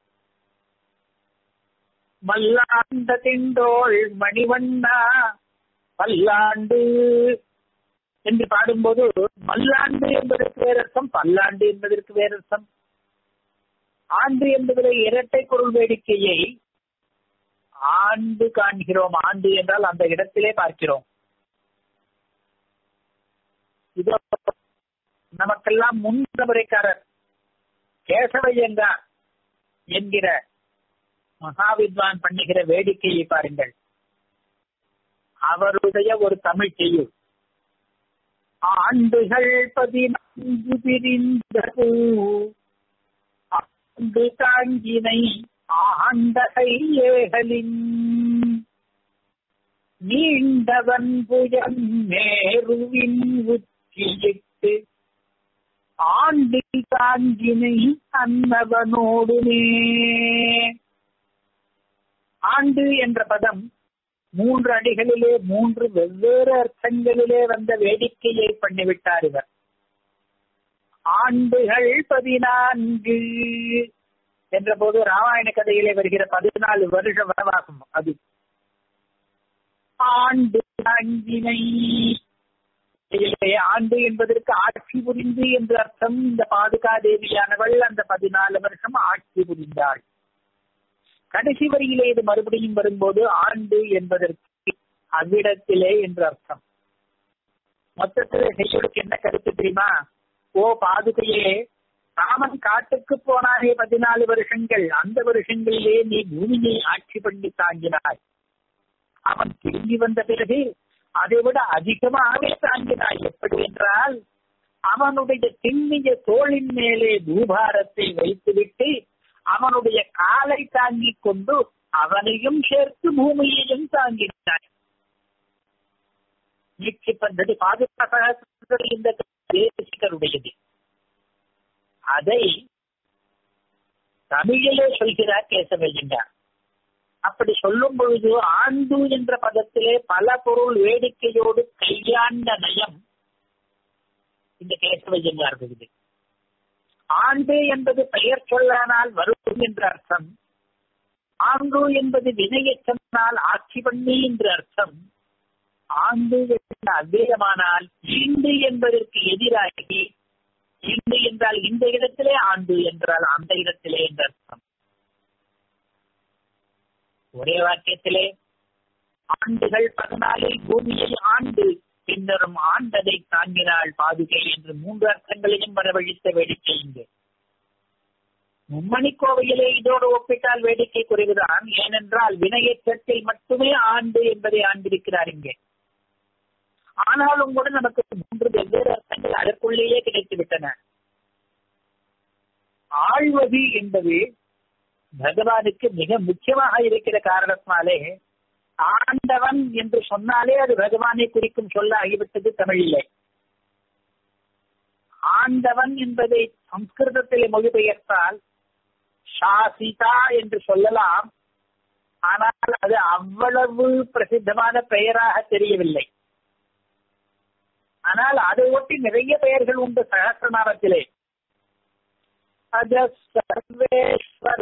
மல்லாண்ட திண்டோள் மணிவண்ணா பல்லாண்டு என்று பாடும்போது மல்லாண்டு என்பதற்கு வேறு அர்த்தம் பல்லாண்டு என்பதற்கு வேறு அர்த்தம் ஆண்டு என்பதிலே இரட்டை பொருள் வேடிக்கையை ஆண்டு காண்கிறோம் ஆண்டு என்றால் அந்த இடத்திலே பார்க்கிறோம் இதோ நமக்கெல்லாம் முன்தமுறைக்காரர் கேசவையங்கார் என்கிற மகாவித்வான் பண்ணுகிற வேடிக்கையை பாருங்கள் அவருடைய ஒரு தமிழ் செய்யுள் ஆண்டுகள் பதினான்கு பிரிந்தது ஆண்டு தாங்கினை ஆண்டகை ஏகலின் நீண்டவன் புயன் மேருவின் உச்சியிட்டு ஆண்டு தாங்கினை அன்னவனோடுமே ஆண்டு என்ற பதம் மூன்று அடிகளிலே மூன்று வெவ்வேறு அர்த்தங்களிலே வந்த வேடிக்கையை பண்ணிவிட்டார் இவர் ஆண்டுகள் பதினான்கு என்ற போது ராமாயண கதையிலே வருகிற பதினாலு வருஷ வனவாசம் அது ஆண்டு அங்கினை ஆண்டு என்பதற்கு ஆட்சி புரிந்து என்று அர்த்தம் இந்த பாதுகா தேவியானவள் அந்த பதினாலு வருஷம் ஆட்சி புரிந்தாள் கடைசி வரியிலே இது மறுபடியும் வரும்போது ஆண்டு என்பதற்கு அவ்விடத்திலே என்று அர்த்தம் மொத்தத்தில் செய்வதற்கு என்ன கருத்து தெரியுமா ஓ பாதுகையே ராமன் காட்டுக்கு போனாரே பதினாலு வருஷங்கள் அந்த வருஷங்களிலே நீ பூமியை ஆட்சி பண்ணி தாங்கினாய் அவன் திரும்பி வந்த பிறகு அதை விட அதிகமாகவே தாங்கினாய் எப்படி என்றால் அவனுடைய திண்ணிய தோளின் மேலே பூபாரத்தை வைத்துவிட்டு அவனுடைய காலை தாங்கிக் கொண்டு அவனையும் சேர்த்து பூமியையும் தாங்கினாய் நீட்சி பద్ధதி பாதுகாப்பாக இந்த தேசிகருடையது அதை தமிழிலே சொல்கிறார் கேசவையங்கார் அப்படி சொல்லும் பொழுது ஆண்டு என்ற பதத்திலே பல பொருள் வேடிக்கையோடு கையாண்ட நயம் இந்த கேசவையங்கார் விருது ஆண்டு என்பது பெயர் சொல்லானால் வரும் என்ற அர்த்தம் ஆண்டு என்பது வினையச் சொன்னால் ஆட்சி பண்ணி என்று அர்த்தம் ஆண்டு என்ற அவ்வேதமானால் ஈண்டு என்பதற்கு எதிராகி ஈண்டு என்றால் இந்த இடத்திலே ஆண்டு என்றால் அந்த இடத்திலே என்ற அர்த்தம் ஒரே வாக்கியத்திலே ஆண்டுகள் பதினாலில் பூமியை ஆண்டு பின்னரும் ஆண்டதை தாங்கினாள் பாதுகை என்று மூன்று அர்த்தங்களையும் வரவழித்த வேடிக்கை இங்கு மும்மணி கோவையிலே இதோடு ஒப்பிட்டால் வேடிக்கை குறைவுதான் ஏனென்றால் வினையச்சத்தில் மட்டுமே ஆண்டு என்பதை ஆண்டிருக்கிறார் இங்கே ஆனாலும் கூட நமக்கு மூன்று வெவ்வேறு அர்த்தங்கள் அதற்குள்ளேயே கிடைத்து விட்டன ஆழ்வது என்பது பகவானுக்கு மிக முக்கியமாக இருக்கிற காரணத்தினாலே ஆண்டவன் என்று சொன்னாலே அது பகவானை குறிக்கும் சொல்ல ஆகிவிட்டது தமிழிலே ஆண்டவன் என்பதை சம்ஸ்கிருதத்தில் மொழிபெயர்த்தால் சாசிதா என்று சொல்லலாம் ஆனால் அது அவ்வளவு பிரசித்தமான பெயராக தெரியவில்லை ஆனால் அதை ஒட்டி நிறைய பெயர்கள் உண்டு சகசிரநாமத்திலே சர்வேஸ்வர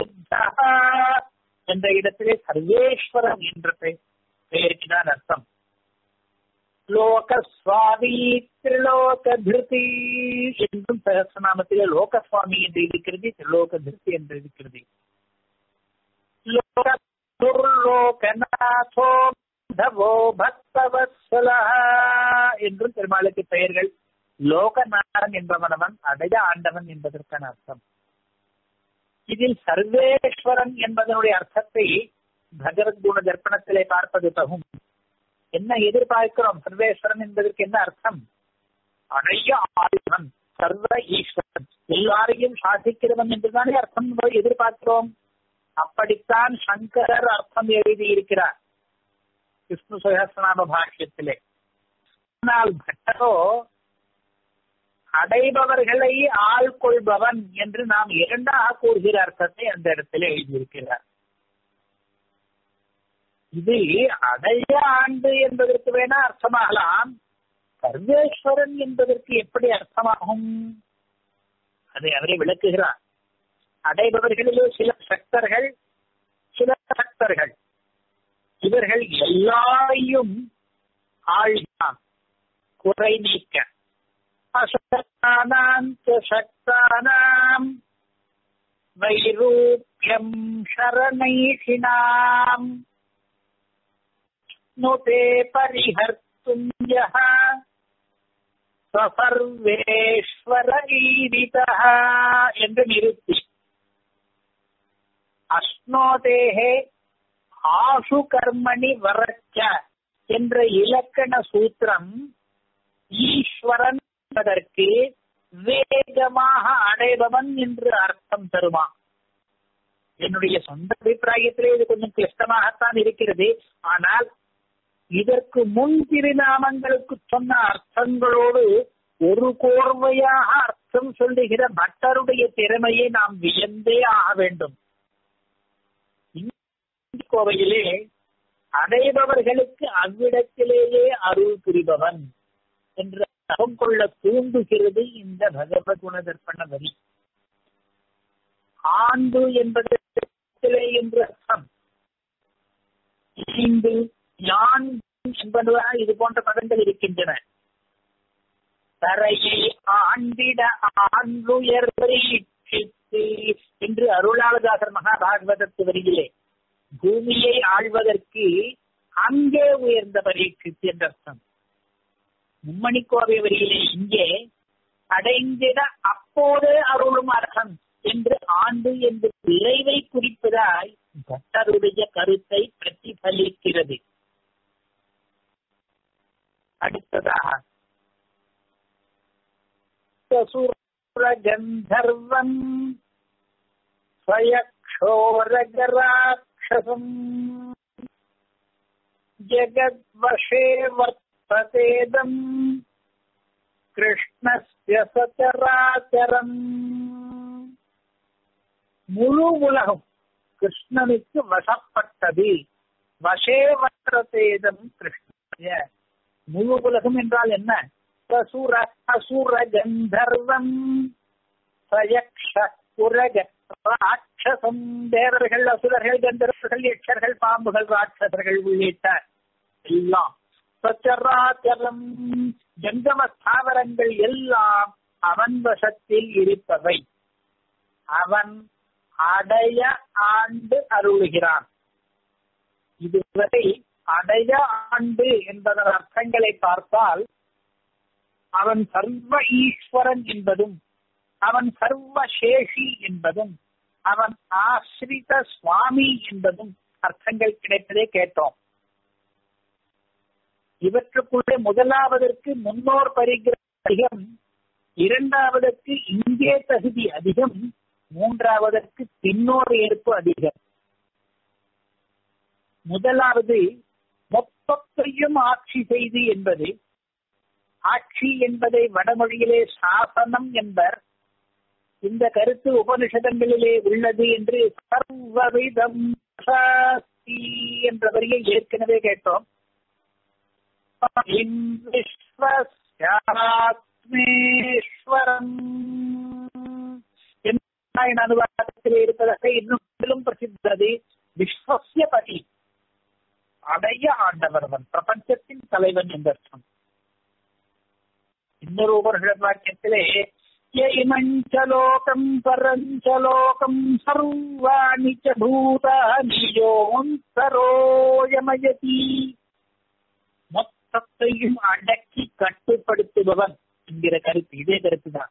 என்ற இடத்திலே சர்வேஸ்வரன் என்ற பெயருக்கு தான் அர்த்தம் லோகஸ்வாமி திரிலோக திருதி என்றும் சகசிரநாமத்திலே லோகஸ்வாமி என்று இருக்கிறது திரிலோக திருதி என்று இருக்கிறது லோகநாதோ தவோ பக்தவத்சல என்றும் பெருமாளுக்கு பெயர்கள் லோகநாதன் என்பவனவன் அடைய ஆண்டவன் என்பதற்கான அர்த்தம் இதில் சர்வேஸ்வரன் என்பதனுடைய அர்த்தத்தை பகவத்குண தர்ப்பணத்திலே பார்ப்பது தகும் என்ன எதிர்பார்க்கிறோம் சர்வேஸ்வரன் என்பதற்கு என்ன அர்த்தம் அடைய ஆழ்வன் சர்வ ஈஸ்வரன் எல்லாரையும் சாதிக்கிறவன் என்றுதானே அர்த்தம் எதிர்பார்க்கிறோம் அப்படித்தான் சங்கரர் அர்த்தம் எழுதியிருக்கிறார் விஷ்ணு சகசிரநாம பாஷ்யத்திலே ஆனால் பட்டரோ அடைபவர்களை ஆள் கொள்பவன் என்று நாம் இரண்டாக கூறுகிற அர்த்தத்தை அந்த இடத்துல எழுதியிருக்கிறார் இது அடைய ஆண்டு என்பதற்கு வேணா அர்த்தமாகலாம் சர்வேஸ்வரன் என்பதற்கு எப்படி அர்த்தமாகும் அதை அவரை விளக்குகிறார் அடைபவர்களிலே சில சக்தர்கள் சில சக்தர்கள் இவர்கள் எல்லாரையும் ஆழ்தான் குறை நீக்க அசக்தானாம் சக்தானாம் வைரூப்பியம் சரணைஷினாம் நுதே பரிஹர்த்தும் யः சர்வேஸ்வர ஈரிதः என்று நிறுத்தி அஸ்னோதேகே ஆசு கர்மணி வரச்ச என்ற இலக்கண சூத்திரம் ஈஸ்வரன் என்பதற்கு வேகமாக அடைபவன் என்று அர்த்தம் தருமா என்னுடைய சொந்த அபிப்பிராயத்திலே இது கொஞ்சம் கிளிஷ்டமாகத்தான் இருக்கிறது ஆனால் இதற்கு முன் திருநாமங்களுக்கு சொன்ன அர்த்தங்களோடு ஒரு கோர்வையாக அர்த்தம் சொல்லுகிற பட்டருடைய திறமையை நாம் வியந்தே ஆக வேண்டும் கோவையிலே அடைபவர்களுக்கு அவ்விடத்திலேயே அருள் புரிபவன் என்ற அகம் கொள்ள தூண்டுகிறது இந்த பகவத் குணதர்ப்பண வரி ஆண்டு என்பதிலே என்று அர்த்தம் ஐந்து யான் என்பதாக இது போன்ற பதங்கள் இருக்கின்றன தரையை ஆண்டிட ஆண்டுயர்வை என்று அருளாளதாசர் மகாபாகவதத்து வரியிலே பூமியை ஆழ்வதற்கு அங்கே உயர்ந்த பரீட்சித்து என்ற அர்த்தம் மும்மணி கோவை வரியிலே இங்கே அடைந்திட அப்போதே அருளும் அர்த்தம் என்று ஆண்டு என்று விரைவை குறிப்பதாய் பட்டருடைய கருத்தை பிரதிபலிக்கிறது அடுத்ததாக கந்தர்வம் स्वयक्षोरगराक्षसम् जगद्वशे वर्ततेदम् கிருஷ்ணஸ்ய சச்சராச்சரம் முழு உலகம் கிருஷ்ணனுக்கு வசப்பட்டது வசே வசதேதம் கிருஷ்ணய முழு உலகம் என்றால் என்ன அசுர அசுர கந்தர்வம் சயக்ஷ உரக ராட்சசம் தேவர்கள் அசுரர்கள் கந்தர்வர்கள் யட்சர்கள் பாம்புகள் ராட்சசர்கள் உள்ளிட்ட எல்லாம் சச்சராச்சரம் ஜங்கம ஸ்தாவரங்கள் எல்லாம் அவன் வசத்தில் இருப்பவை அவன் அடைய ஆண்டு அருளுகிறான் இதுவரை அடைய ஆண்டு என்பதன் அர்த்தங்களை பார்த்தால் அவன் சர்வ ஈஸ்வரன் என்பதும் அவன் சர்வசேஷி என்பதும் அவன் ஆசிரித சுவாமி என்பதும் அர்த்தங்கள் கிடைப்பதே கேட்டோம் இவற்றுக்குள்ளே முதலாவதற்கு முன்னோர் பரிகிரகம் அதிகம் இரண்டாவதற்கு இங்கே தகுதி அதிகம் மூன்றாவதற்கு பின்னோர் ஏற்பு அதிகம் முதலாவது மொத்தத்தையும் ஆட்சி செய்து என்பது ஆட்சி என்பதை வடமொழியிலே சாசனம் என்பர் இந்த கருத்து உபனிஷதங்களிலே உள்ளது என்று சர்வவிதம் சாஸ்தி என்ற வரியை ஏற்கனவே கேட்டோம் விஸ்வஸ்யாத்மேஸ்வரம் அனுவாதத்திலே இருப்பதாக இன்னும் பிரசித்தது விஸ்வசிய பதி அடைய ஆண்டவர்வன் பிரபஞ்சத்தின் தலைவன் என்ற அர்த்தம் இன்னொரு உபனிஷத் வாக்கியத்திலே யைமஞ்சலோகம் பரஞ்சலோகம் சர்வாணி ச பூதானி யோந்தரோயமயதி மொத்தத்தையும் அடக்கி கட்டுப்படுத்துபவன் என்கிற கருத்து இதே கருத்து தான்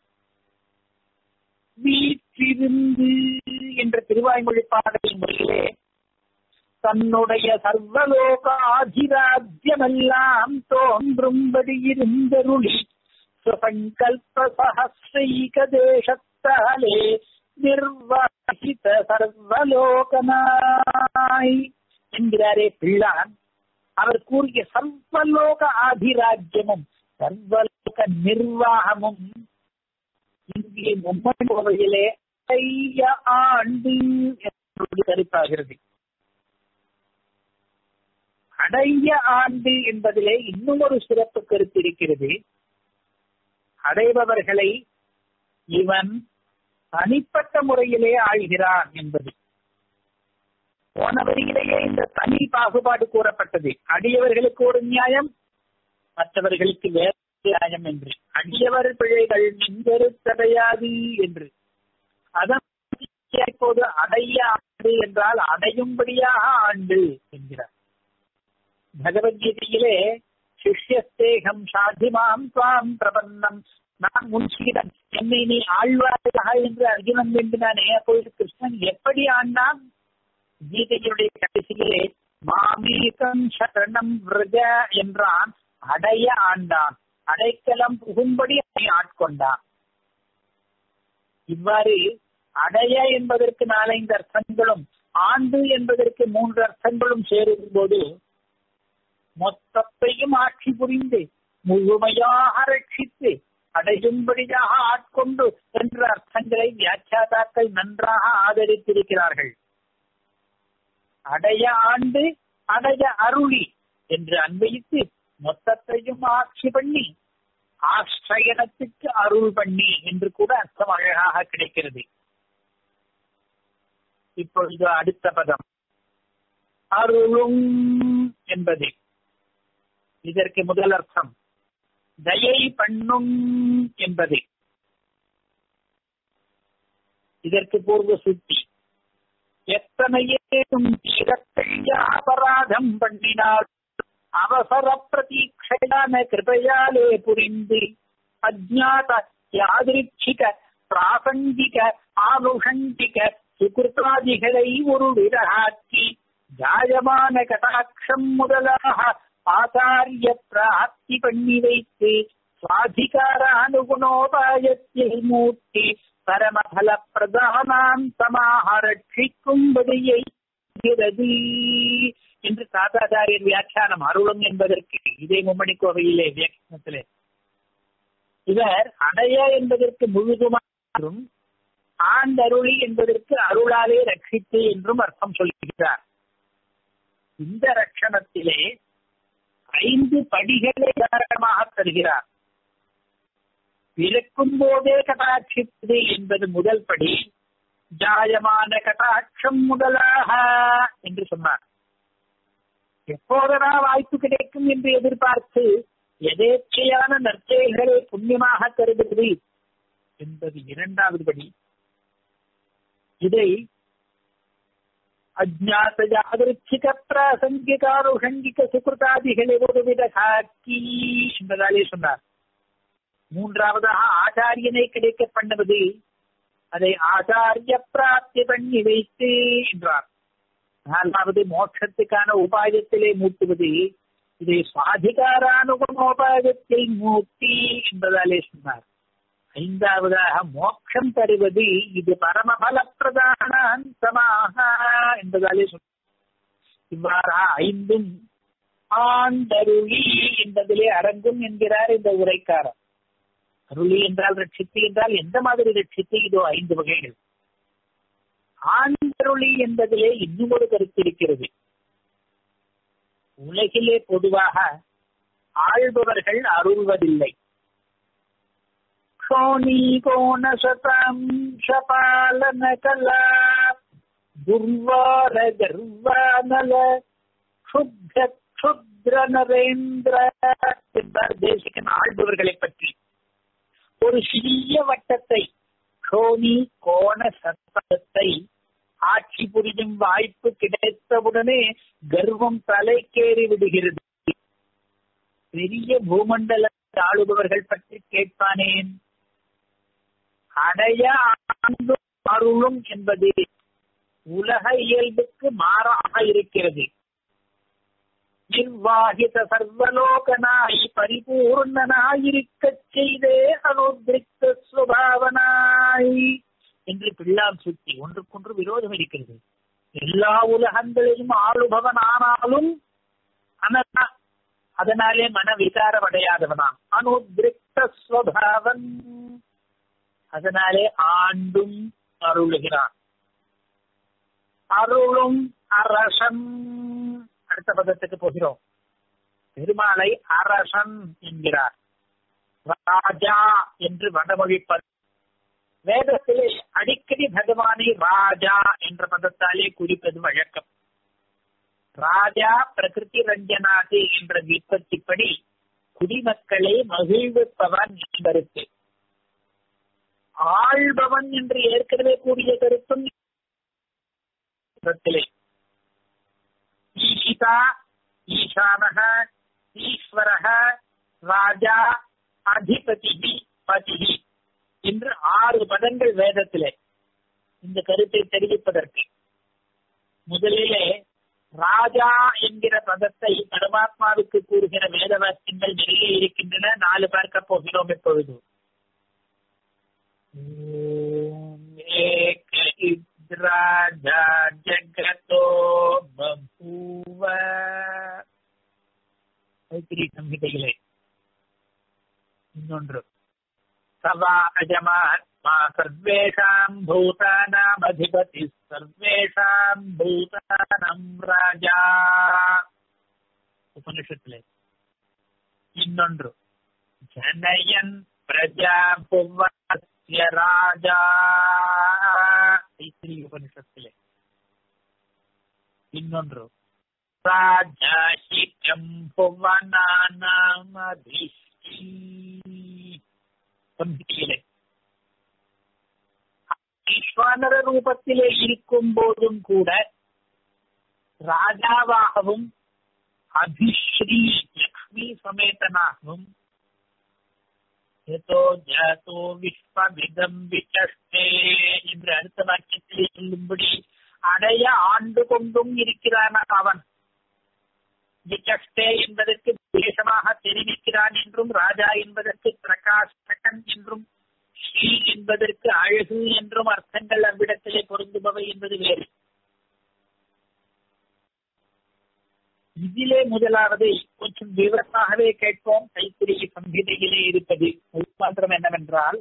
வீற்றிருந்து என்ற திருவாய்மொழி பாடலின் முறையிலே தன்னுடைய சர்வலோக ஆதிராஜ்யமெல்லாம் தோன்றும்படி இருந்தருளி சுசங்கல்ப சஹசிரைக தேசத்தாலே நிர்வாகித சர்வலோகனாய் என்கிறாரே பிள்ளான் அவர் கூறிய சர்வலோக ஆதிராஜ்யமும் சர்வலோக நிர்வாகமும் இங்கே மும்மன் கோவையிலே ஆண்டு என்று கருத்தாகிறது அடைய ஆண்டு என்பதிலே இன்னும் ஒரு சிறப்பு கருத்து இருக்கிறது அடைபவர்களை இவன் தனிப்பட்ட முறையிலே ஆழ்கிறான் என்பது போன வரியிலேயே இந்த தனி பாகுபாடு கூறப்பட்டது அடியவர்களுக்கு ஒரு நியாயம் மற்றவர்களுக்கு வேறு நியாயம் என்று அடியவர் பிழைகள் நின்றறுத்தடையாது என்று அதன் இப்போது அடைய ஆண்டு என்றால் அடையும்படியாக ஆண்டு என்கிறார் பகவத்கீதையிலே சிஷ்யஸ்தேகம் சாதிமாம் துவாம் பிரபன்னம் நான் முன்சீடன் என்னை நீ ஆழ்வாயாக என்று அர்ஜுனன் வேண்டினானே அப்பொழுது கிருஷ்ணன் எப்படி ஆண்டான் கீதையுடைய கடைசியிலே மாமீகம் சரணம் விரஜ என்றான் அடைய ஆண்டான் அடைக்கலம் புகும்படி அதை ஆட்கொண்டான் இவ்வாறு அடைய என்பதற்கு நாலைந்து அர்த்தங்களும் ஆண்டு என்பதற்கு மூன்று அர்த்தங்களும் சேரும் போது மொத்தத்தையும் ஆட்சி புரிந்து முழுமையாக ரட்சித்து அடையும்படியாக ஆட்கொண்டு என்ற அர்த்தங்களை வியாக்கியாதாக்கள் நன்றாக ஆதரித்திருக்கிறார்கள் அடைய ஆண்டு அடைய அருளி என்று அன்வயித்து மொத்தத்தையும் ஆட்சி பண்ணி ஆசிரயணத்துக்கு அருள் பண்ணி என்று கூட அர்த்தம் அழகாக கிடைக்கிறது இப்பொழுது அடுத்த பதம் அருளும் என்பது இதற்கு முதல் அர்த்தம் தயை பண்ணும் என்பது இதற்கு பூர்வ சுத்தி எத்தனையேனும் தீரத்தைய அபராதம் பண்ணினால் அவசர பிரதீட்சையான கிருபையாலே புரிந்து அஜாத யாதிருச்சிக பிராசங்கிக ஆனுஷங்கிக சுகிருத்தாதிகளை ஒரு விரகாக்கி ஜாயமான கடாட்சம் முதலாக ஆச்சாரிய பிராப்தி பண்ணி வைத்து சுவாதிகார அனுகுணோபாயத்தில் மூர்த்தி பரமபல பிரதானாந்தமாக ரட்சிக்கும்படியை என்று தாத்தாச்சாரியர் வியாக்கியானம் அருளும் என்பதற்கு இதே மும்மணி கோவையிலே வியாக்கியானத்திலே இவர் அடைய என்பதற்கு முழுதுமாறும் ஆண்டருளி என்பதற்கு அருளாலே ரட்சித்து என்றும் அர்த்தம் சொல்லுகிறார் இந்த ரட்சணத்திலே ஐந்து படிகளை உதாரணமாக தருகிறார் பிறக்கும் போதே கட்டாட்சிப்பது என்பது முதல் படி ஜாயமான கட்டாட்சம் முதலாக என்று சொன்னார் எப்போதனா வாய்ப்பு கிடைக்கும் என்று எதிர்பார்த்து எதேச்சையான நற்செயல்களை புண்ணியமாக கருதுவது என்பது இரண்டாவது படி இதை அஜாத்த யாதிருச்சிக பிராசங்கிகாருஷங்கிக சுகிருதாதிகளை ஒருவித காக்கி என்பதாலே சொன்னார் மூன்றாவதாக ஆச்சாரியனை கிடைக்க பண்ணுவது அதை ஆச்சாரிய பிராப்தி பண்ணி வைத்து என்றார் நான்காவது மோட்சத்துக்கான உபாயத்திலே மூட்டுவது இதை சுவாதிகாரானுகமோபாகத்தில் மூர்த்தி என்பதாலே சொன்னார் ஐந்தாவதாக மோட்சம் தருவது இது பரமபல பிரதான அந்தமாக என்பதாலே சொன்னார் இவ்வாறா ஐந்தும் ஆண்டருளி என்பதிலே அடங்கும் என்கிறார் இந்த உரைக்காரர் அருளி என்றால் ரட்சித்து என்றால் எந்த மாதிரி ரட்சித்து இதோ ஐந்து வகைகள் ஆண்டருளி என்பதிலே இன்னும் ஒரு கருத்து இருக்கிறது உலகிலே பொதுவாக ஆள்பவர்கள் அருள்வதில்லை கோணசதாம்சபாலன கலா துர்வார கர்வானல சுத்த சுத்ர நரேந்திர என்பார் தேசிகன் ஆள்பவர்களை பற்றி ஒரு சிறிய வட்டத்தை கோணி கோண சத்தத்தை ஆட்சி புரியும் வாய்ப்பு கிடைத்தவுடனே கர்வம் தலைக்கேறி விடுகிறது பெரிய பூமண்டல ஆளுபவர்கள் பற்றி கேட்பானேன் அடைய ஆண்டும் அருளும் என்பது உலக இயல்புக்கு மாறாக இருக்கிறது நிர்வாகித சர்வலோகனாய் பரிபூர்ணனாயிருக்கச் செய்தே அனுதிரித்த சுபாவனாய் என்று பிள்ளாம் சுத்தி ஒன்றுக்கொன்று விரோதம் இருக்கிறது எல்லா உலகங்களிலும் ஆளுபவன் ஆனாலும் அதனாலே மன விகாரம் அடையாதவனாம் அனுதிரிக்த ஸ்வபாவன் அதனாலே ஆண்டும் அருளுகிறான் அருளும் அரசன் அடுத்த பதத்துக்கு போகிறோம் பெருமாளை அரசன் என்கிறார் ராஜா என்று வடமொழிப்பது வேதத்திலே அடிக்கடி பகவானை ராஜா என்ற பதத்தாலே குறிப்பது வழக்கம் ராஜா பிரகிருதி ரஞ்சனாது என்ற விற்பத்திப்படி குடிமக்களை மகிழ்விப்பவன் என்பருக்கு ஆள்பவன் என்று ஏற்கனவே கூடிய கருத்தும் ஈஷிதா ஈசானக ஈஸ்வரக ராஜா அதிபதி பதி என்று ஆறு பதங்கள் வேதத்திலே இந்த கருத்தை தெரிவிப்பதற்கு முதலிலே ராஜா என்கிற பதத்தை பரமாத்மாவுக்கு கூறுகிற வேத வாக்கியங்கள் நிறைய இருக்கின்றன நாலு பார்க்க போகிறோம் இப்பொழுது ராஜா ஜகதோ பபூவ மைத்திரி சம்ஹிதைகளே இன்னொன்று சவா அஜமாத்மா சர்வேஷாம் பூதானாம் அதிபதி சர்வேஷாம் பூதானம் ராஜா உபனிஷத்திலே இன்னொன்று ஜனயன் பிரஜா புவனஸ்ய ராஜா மைத்திரி உபனிஷத்திலே இன்னொன்று ராஜாஹிகம் புவனானாமதிஷ்டி சம்ஹிதியிலே ஈஸ்வர ரூபத்திலே இருக்கும் போதும் கூட ராஜாவாகவும் அபிஸ்ரீ லக்ஷ்மி சமேதனாகவும் ஏதோ ஜாதோ விஸ்வவிதம் விசஷ்டே என்று அடுத்த வாக்கியத்திலே சொல்லும்படி அடைய ஆண்டு கொண்டும் இருக்கிறான் அவன் விசஷ்டே என்பதற்கு விசேஷமாக தெரிவிக்கிறான் என்றும் ராஜா என்பதற்கு பிரகாசகன் என்றும் ஸ்ரீ என்பதற்கு அழகு என்றும் அர்த்தங்கள் அவ்விடத்திலே பொருந்துபவை என்பது வேறு இதிலே முதலாவது கொஞ்சம் விவரமாகவே கேட்போம் கைத்திரி சம்ஹிதையிலே இருப்பது மாத்திரம் என்னவென்றால்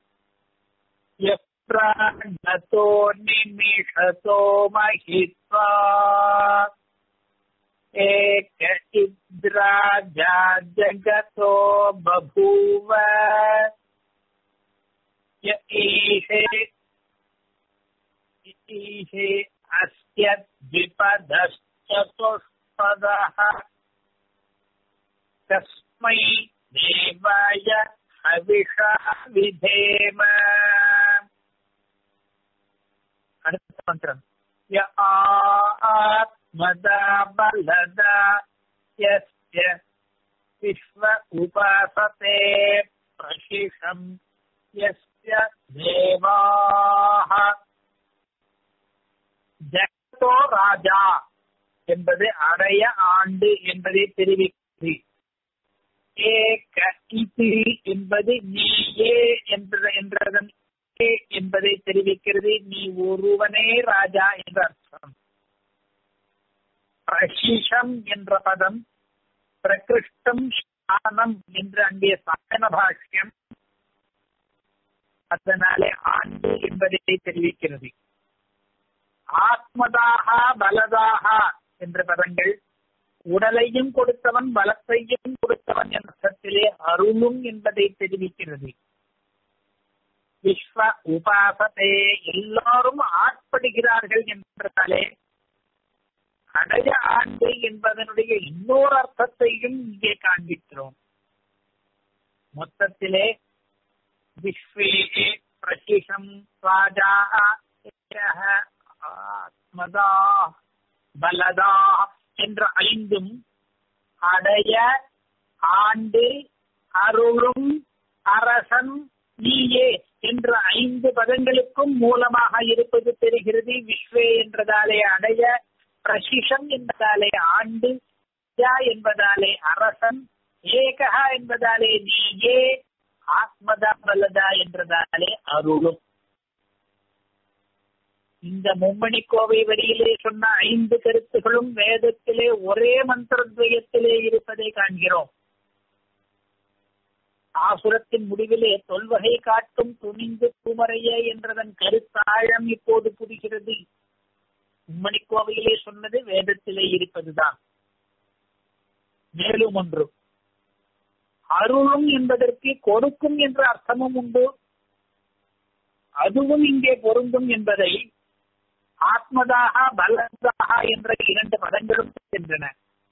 எப்ராணதோ நிமிஷதோ மகித்வா एक इन्द्राजा जगतो बभूव य ईशे ईशे अस्य द्विपदश्चतुष्पदः तस्मै देवाय हविषा विधेम அடுத்த மந்திரம் ய ஆத்மதா பலதா யஸ்ய விஸ்வ உபாசதே பிரசிஷம் யஸ்ய தேவாः ஜகதோ ராஜா என்பது அடைய ஆண்டு என்பதை தெரிவிக்கும் தெரிவிக்கிறது ஏக இது என்பது நீ ஏ என்ற என்றதன் ஏ என்பதை தெரிவிக்கிறது நீ ஒருவனே ராஜா என்ற அர்த்தம் பிரசிஷம் என்ற பதம் பிரகிருஷ்டம் ஸ்தானம் என்று அங்கே சக்கன பாஷ்யம் அதனாலே ஆண்டு என்பதை தெரிவிக்கிறது ஆத்மதாக பலதாக என்ற பதங்கள் உடலையும் கொடுத்தவன் பலத்தையும் கொடுத்தவன் என்ற அர்த்தத்திலே அருளும் என்பதை தெரிவிக்கிறது விஸ்வ உபாசத்தே எல்லாரும் ஆட்படுகிறார்கள் என்றாலே அடைய ஆண்டு என்பதனுடைய இன்னொரு அர்த்தத்தையும் இங்கே காண்பிக்கிறோம் மொத்தத்திலே விஸ்வே பிரசிஷம் ராஜா ஆத்மதா பலதா என்ற ஐந்தும் அடைய ஆண்டு அருளும் அரசன் நீயே என்ற ஐந்து பதங்களுக்கும் மூலமாக இருப்பது தெரிகிறது விஸ்வே என்றதாலே அடைய பிரசிஷம் என்பதாலே ஆண்டு என்பதாலே அரசன் ஏகா என்பதாலே நீயே ஆத்மதா பலதா என்றதாலே அருளும் இந்த மும்மணி கோவை வரியிலே சொன்ன ஐந்து கருத்துகளும் வேதத்திலே ஒரே மந்திரத்வயத்திலே இருப்பதை காண்கிறோம் ஆசுரத்தின் முடிவிலே தொல்வகை காட்டும் துணிந்து பூமறைய என்றதன் கருத்தாழம் இப்போது புரிகிறது மும்மணி கோவையிலே சொன்னது வேதத்திலே இருப்பதுதான் மேலும் ஒன்று அருளும் என்பதற்கு கொடுக்கும் என்ற அர்த்தமும் உண்டு அதுவும் இங்கே பொருந்தும் என்பதை ஆத்மதாக பலதாக என்ற இரண்டு பதங்களும் சென்றன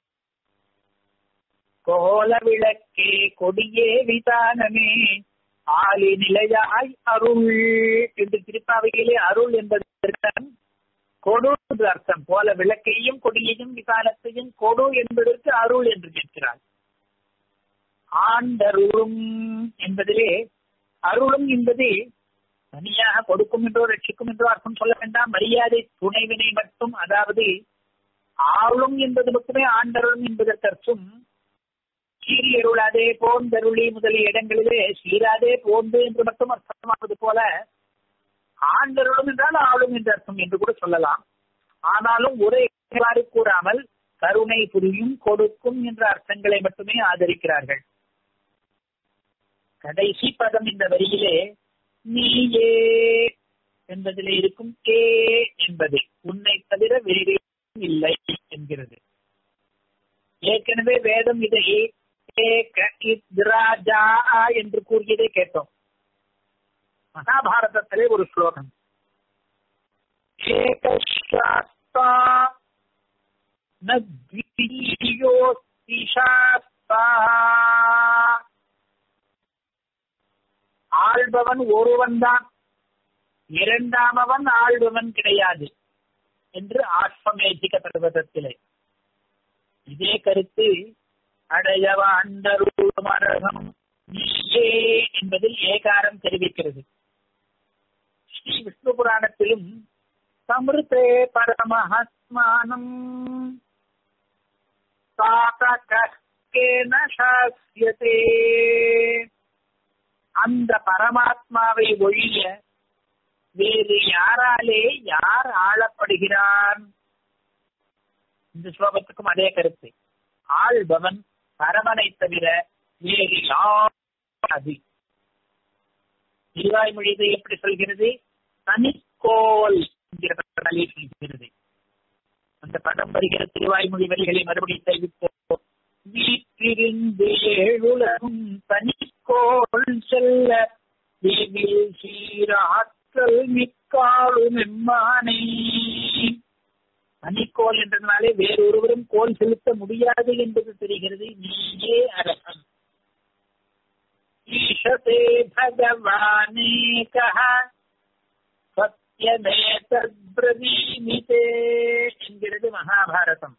கோல விளக்கே கொடியே விதானமே ஆலி நிலையாய் அருள் என்று திருப்பாவையிலே அருள் என்பதற்கு கொடு என்று அர்த்தம் போல விளக்கையும் கொடியையும் விதானத்தையும் கொடு என்பதற்கு அருள் என்று கேட்கிறார் ஆண்டருளும் என்பதிலே அருளும் என்பது தனியாக கொடுக்கும் என்றோ ரட்சிக்கும் என்றோ அர்த்தம் சொல்ல வேண்டாம் மரியாதை துணைவினை மட்டும் அதாவது ஆளும் என்பது மட்டுமே ஆண்டருளும் என்பதற்கு அர்த்தம் சீரியருளாதே போந்தருளி முதலிய இடங்களிலே சீராதே போந்து என்று மட்டும் அர்த்தமாவது போல ஆண்டருளும் என்றால் ஆளும் என்று அர்த்தம் என்று கூட சொல்லலாம் ஆனாலும் ஒரே கூறாமல் கருணை புரியும் கொடுக்கும் என்ற அர்த்தங்களை மட்டுமே ஆதரிக்கிறார்கள் கடைசி பதம் இந்த வரியிலே நீயே என்பதிலே இருக்கும் கே என்பது உன்னை தவிர வேறு இல்லை என்கிறது ஏற்கனவே வேதம் இதை ராஜா என்று கூறியதை கேட்டோம் மகாபாரதத்திலே ஒரு ஸ்லோகம் ஏகசாஸ்தா நத்வியோஸ்திசாஸ்தா ஆள்பவன் ஒருவன் தான் இரண்டாமவன் ஆள்பவன் கிடையாது என்று ஆஸ்வமேதிக பர்வதத்திலே இதே கருத்து அடையவாண்டருமரகம் நீயே என்பதில் ஏகாரம் தெரிவிக்கிறது ஸ்ரீ விஷ்ணு புராணத்திலும் சமிருத்தே பரமஹஸ்மானம் சாதகேன சாஸ்யதே அந்த பரமாத்மாவை ஒழிய வேறு யாராலே யார் ஆளப்படுகிறான் இந்த ஸ்லோகத்துக்கும் அதே கருத்து ஆள்பவன் பரமனை தவிர வேறு யாரு திருவாய்மொழி இதை எப்படி சொல்கிறது தனிக்கோல் என்கிற படலே சொல்கிறது அந்த படம் வருகிற திருவாய்மொழி வரிகளை மறுபடியும் தெரிவிப்போம் வீற்றிருந்து ஏழுலகும் தனிக்கோள் செல்ல தேவில் சீராற்றல் மிக்காளும் எம்மானே தனிக்கோல் என்றனாலே வேறொருவரும் கோல் செலுத்த முடியாது என்பது தெரிகிறது நீயே அரசன் ஈஷதே பகவானேக சத்தியமே தத்பிரதீமிதே என்கிறது மகாபாரதம்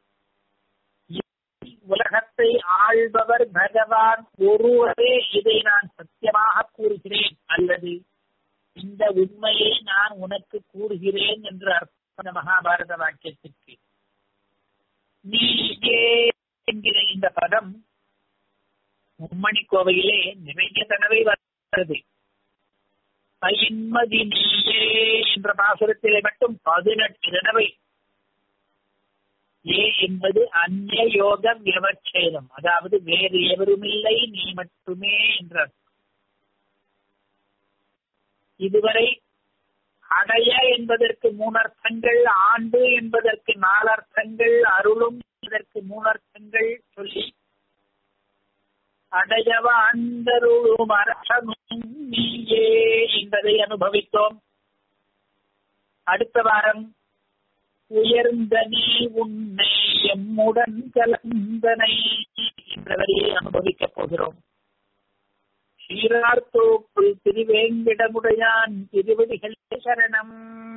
உலகத்தை ஆள்பவர் பகவான் ஒருவரே இதை நான் சத்தியமாக கூறுகிறேன் அல்லது இந்த உண்மையை நான் உனக்கு கூறுகிறேன் என்று அர்த்தம் மகாபாரத வாக்கியத்திற்கு நீயே என்கிற இந்த பதம் மும்மணி கோவையிலே நிறைய தடவை வருகிறது பயின்மதி நீயே என்ற பாசுரத்திலே மட்டும் பதினெட்டு தடவை ஏ என்பது அந்நிய யோக வியவச்சேதம் அதாவது வேறு எவருமில்லை நீ மட்டுமே என்றார் இதுவரை அடைய என்பதற்கு மூணர்த்தங்கள் ஆண்டு என்பதற்கு நாலர்த்தங்கள் அருளும் என்பதற்கு மூணர்த்தங்கள் சொல்லி அடையவ அந்தருளும் அரசனும் நீயே என்பதை அனுபவித்தோம் அடுத்த வாரம் உயர்ந்த நீ உன்னை எம்முடன் கலந்தனை என்ற வரியை அனுபவிக்கப் போகிறோம் சீரார்த்தோப்புள் திருவேங்கிடமுடையான் திருவடிகள் சரணம்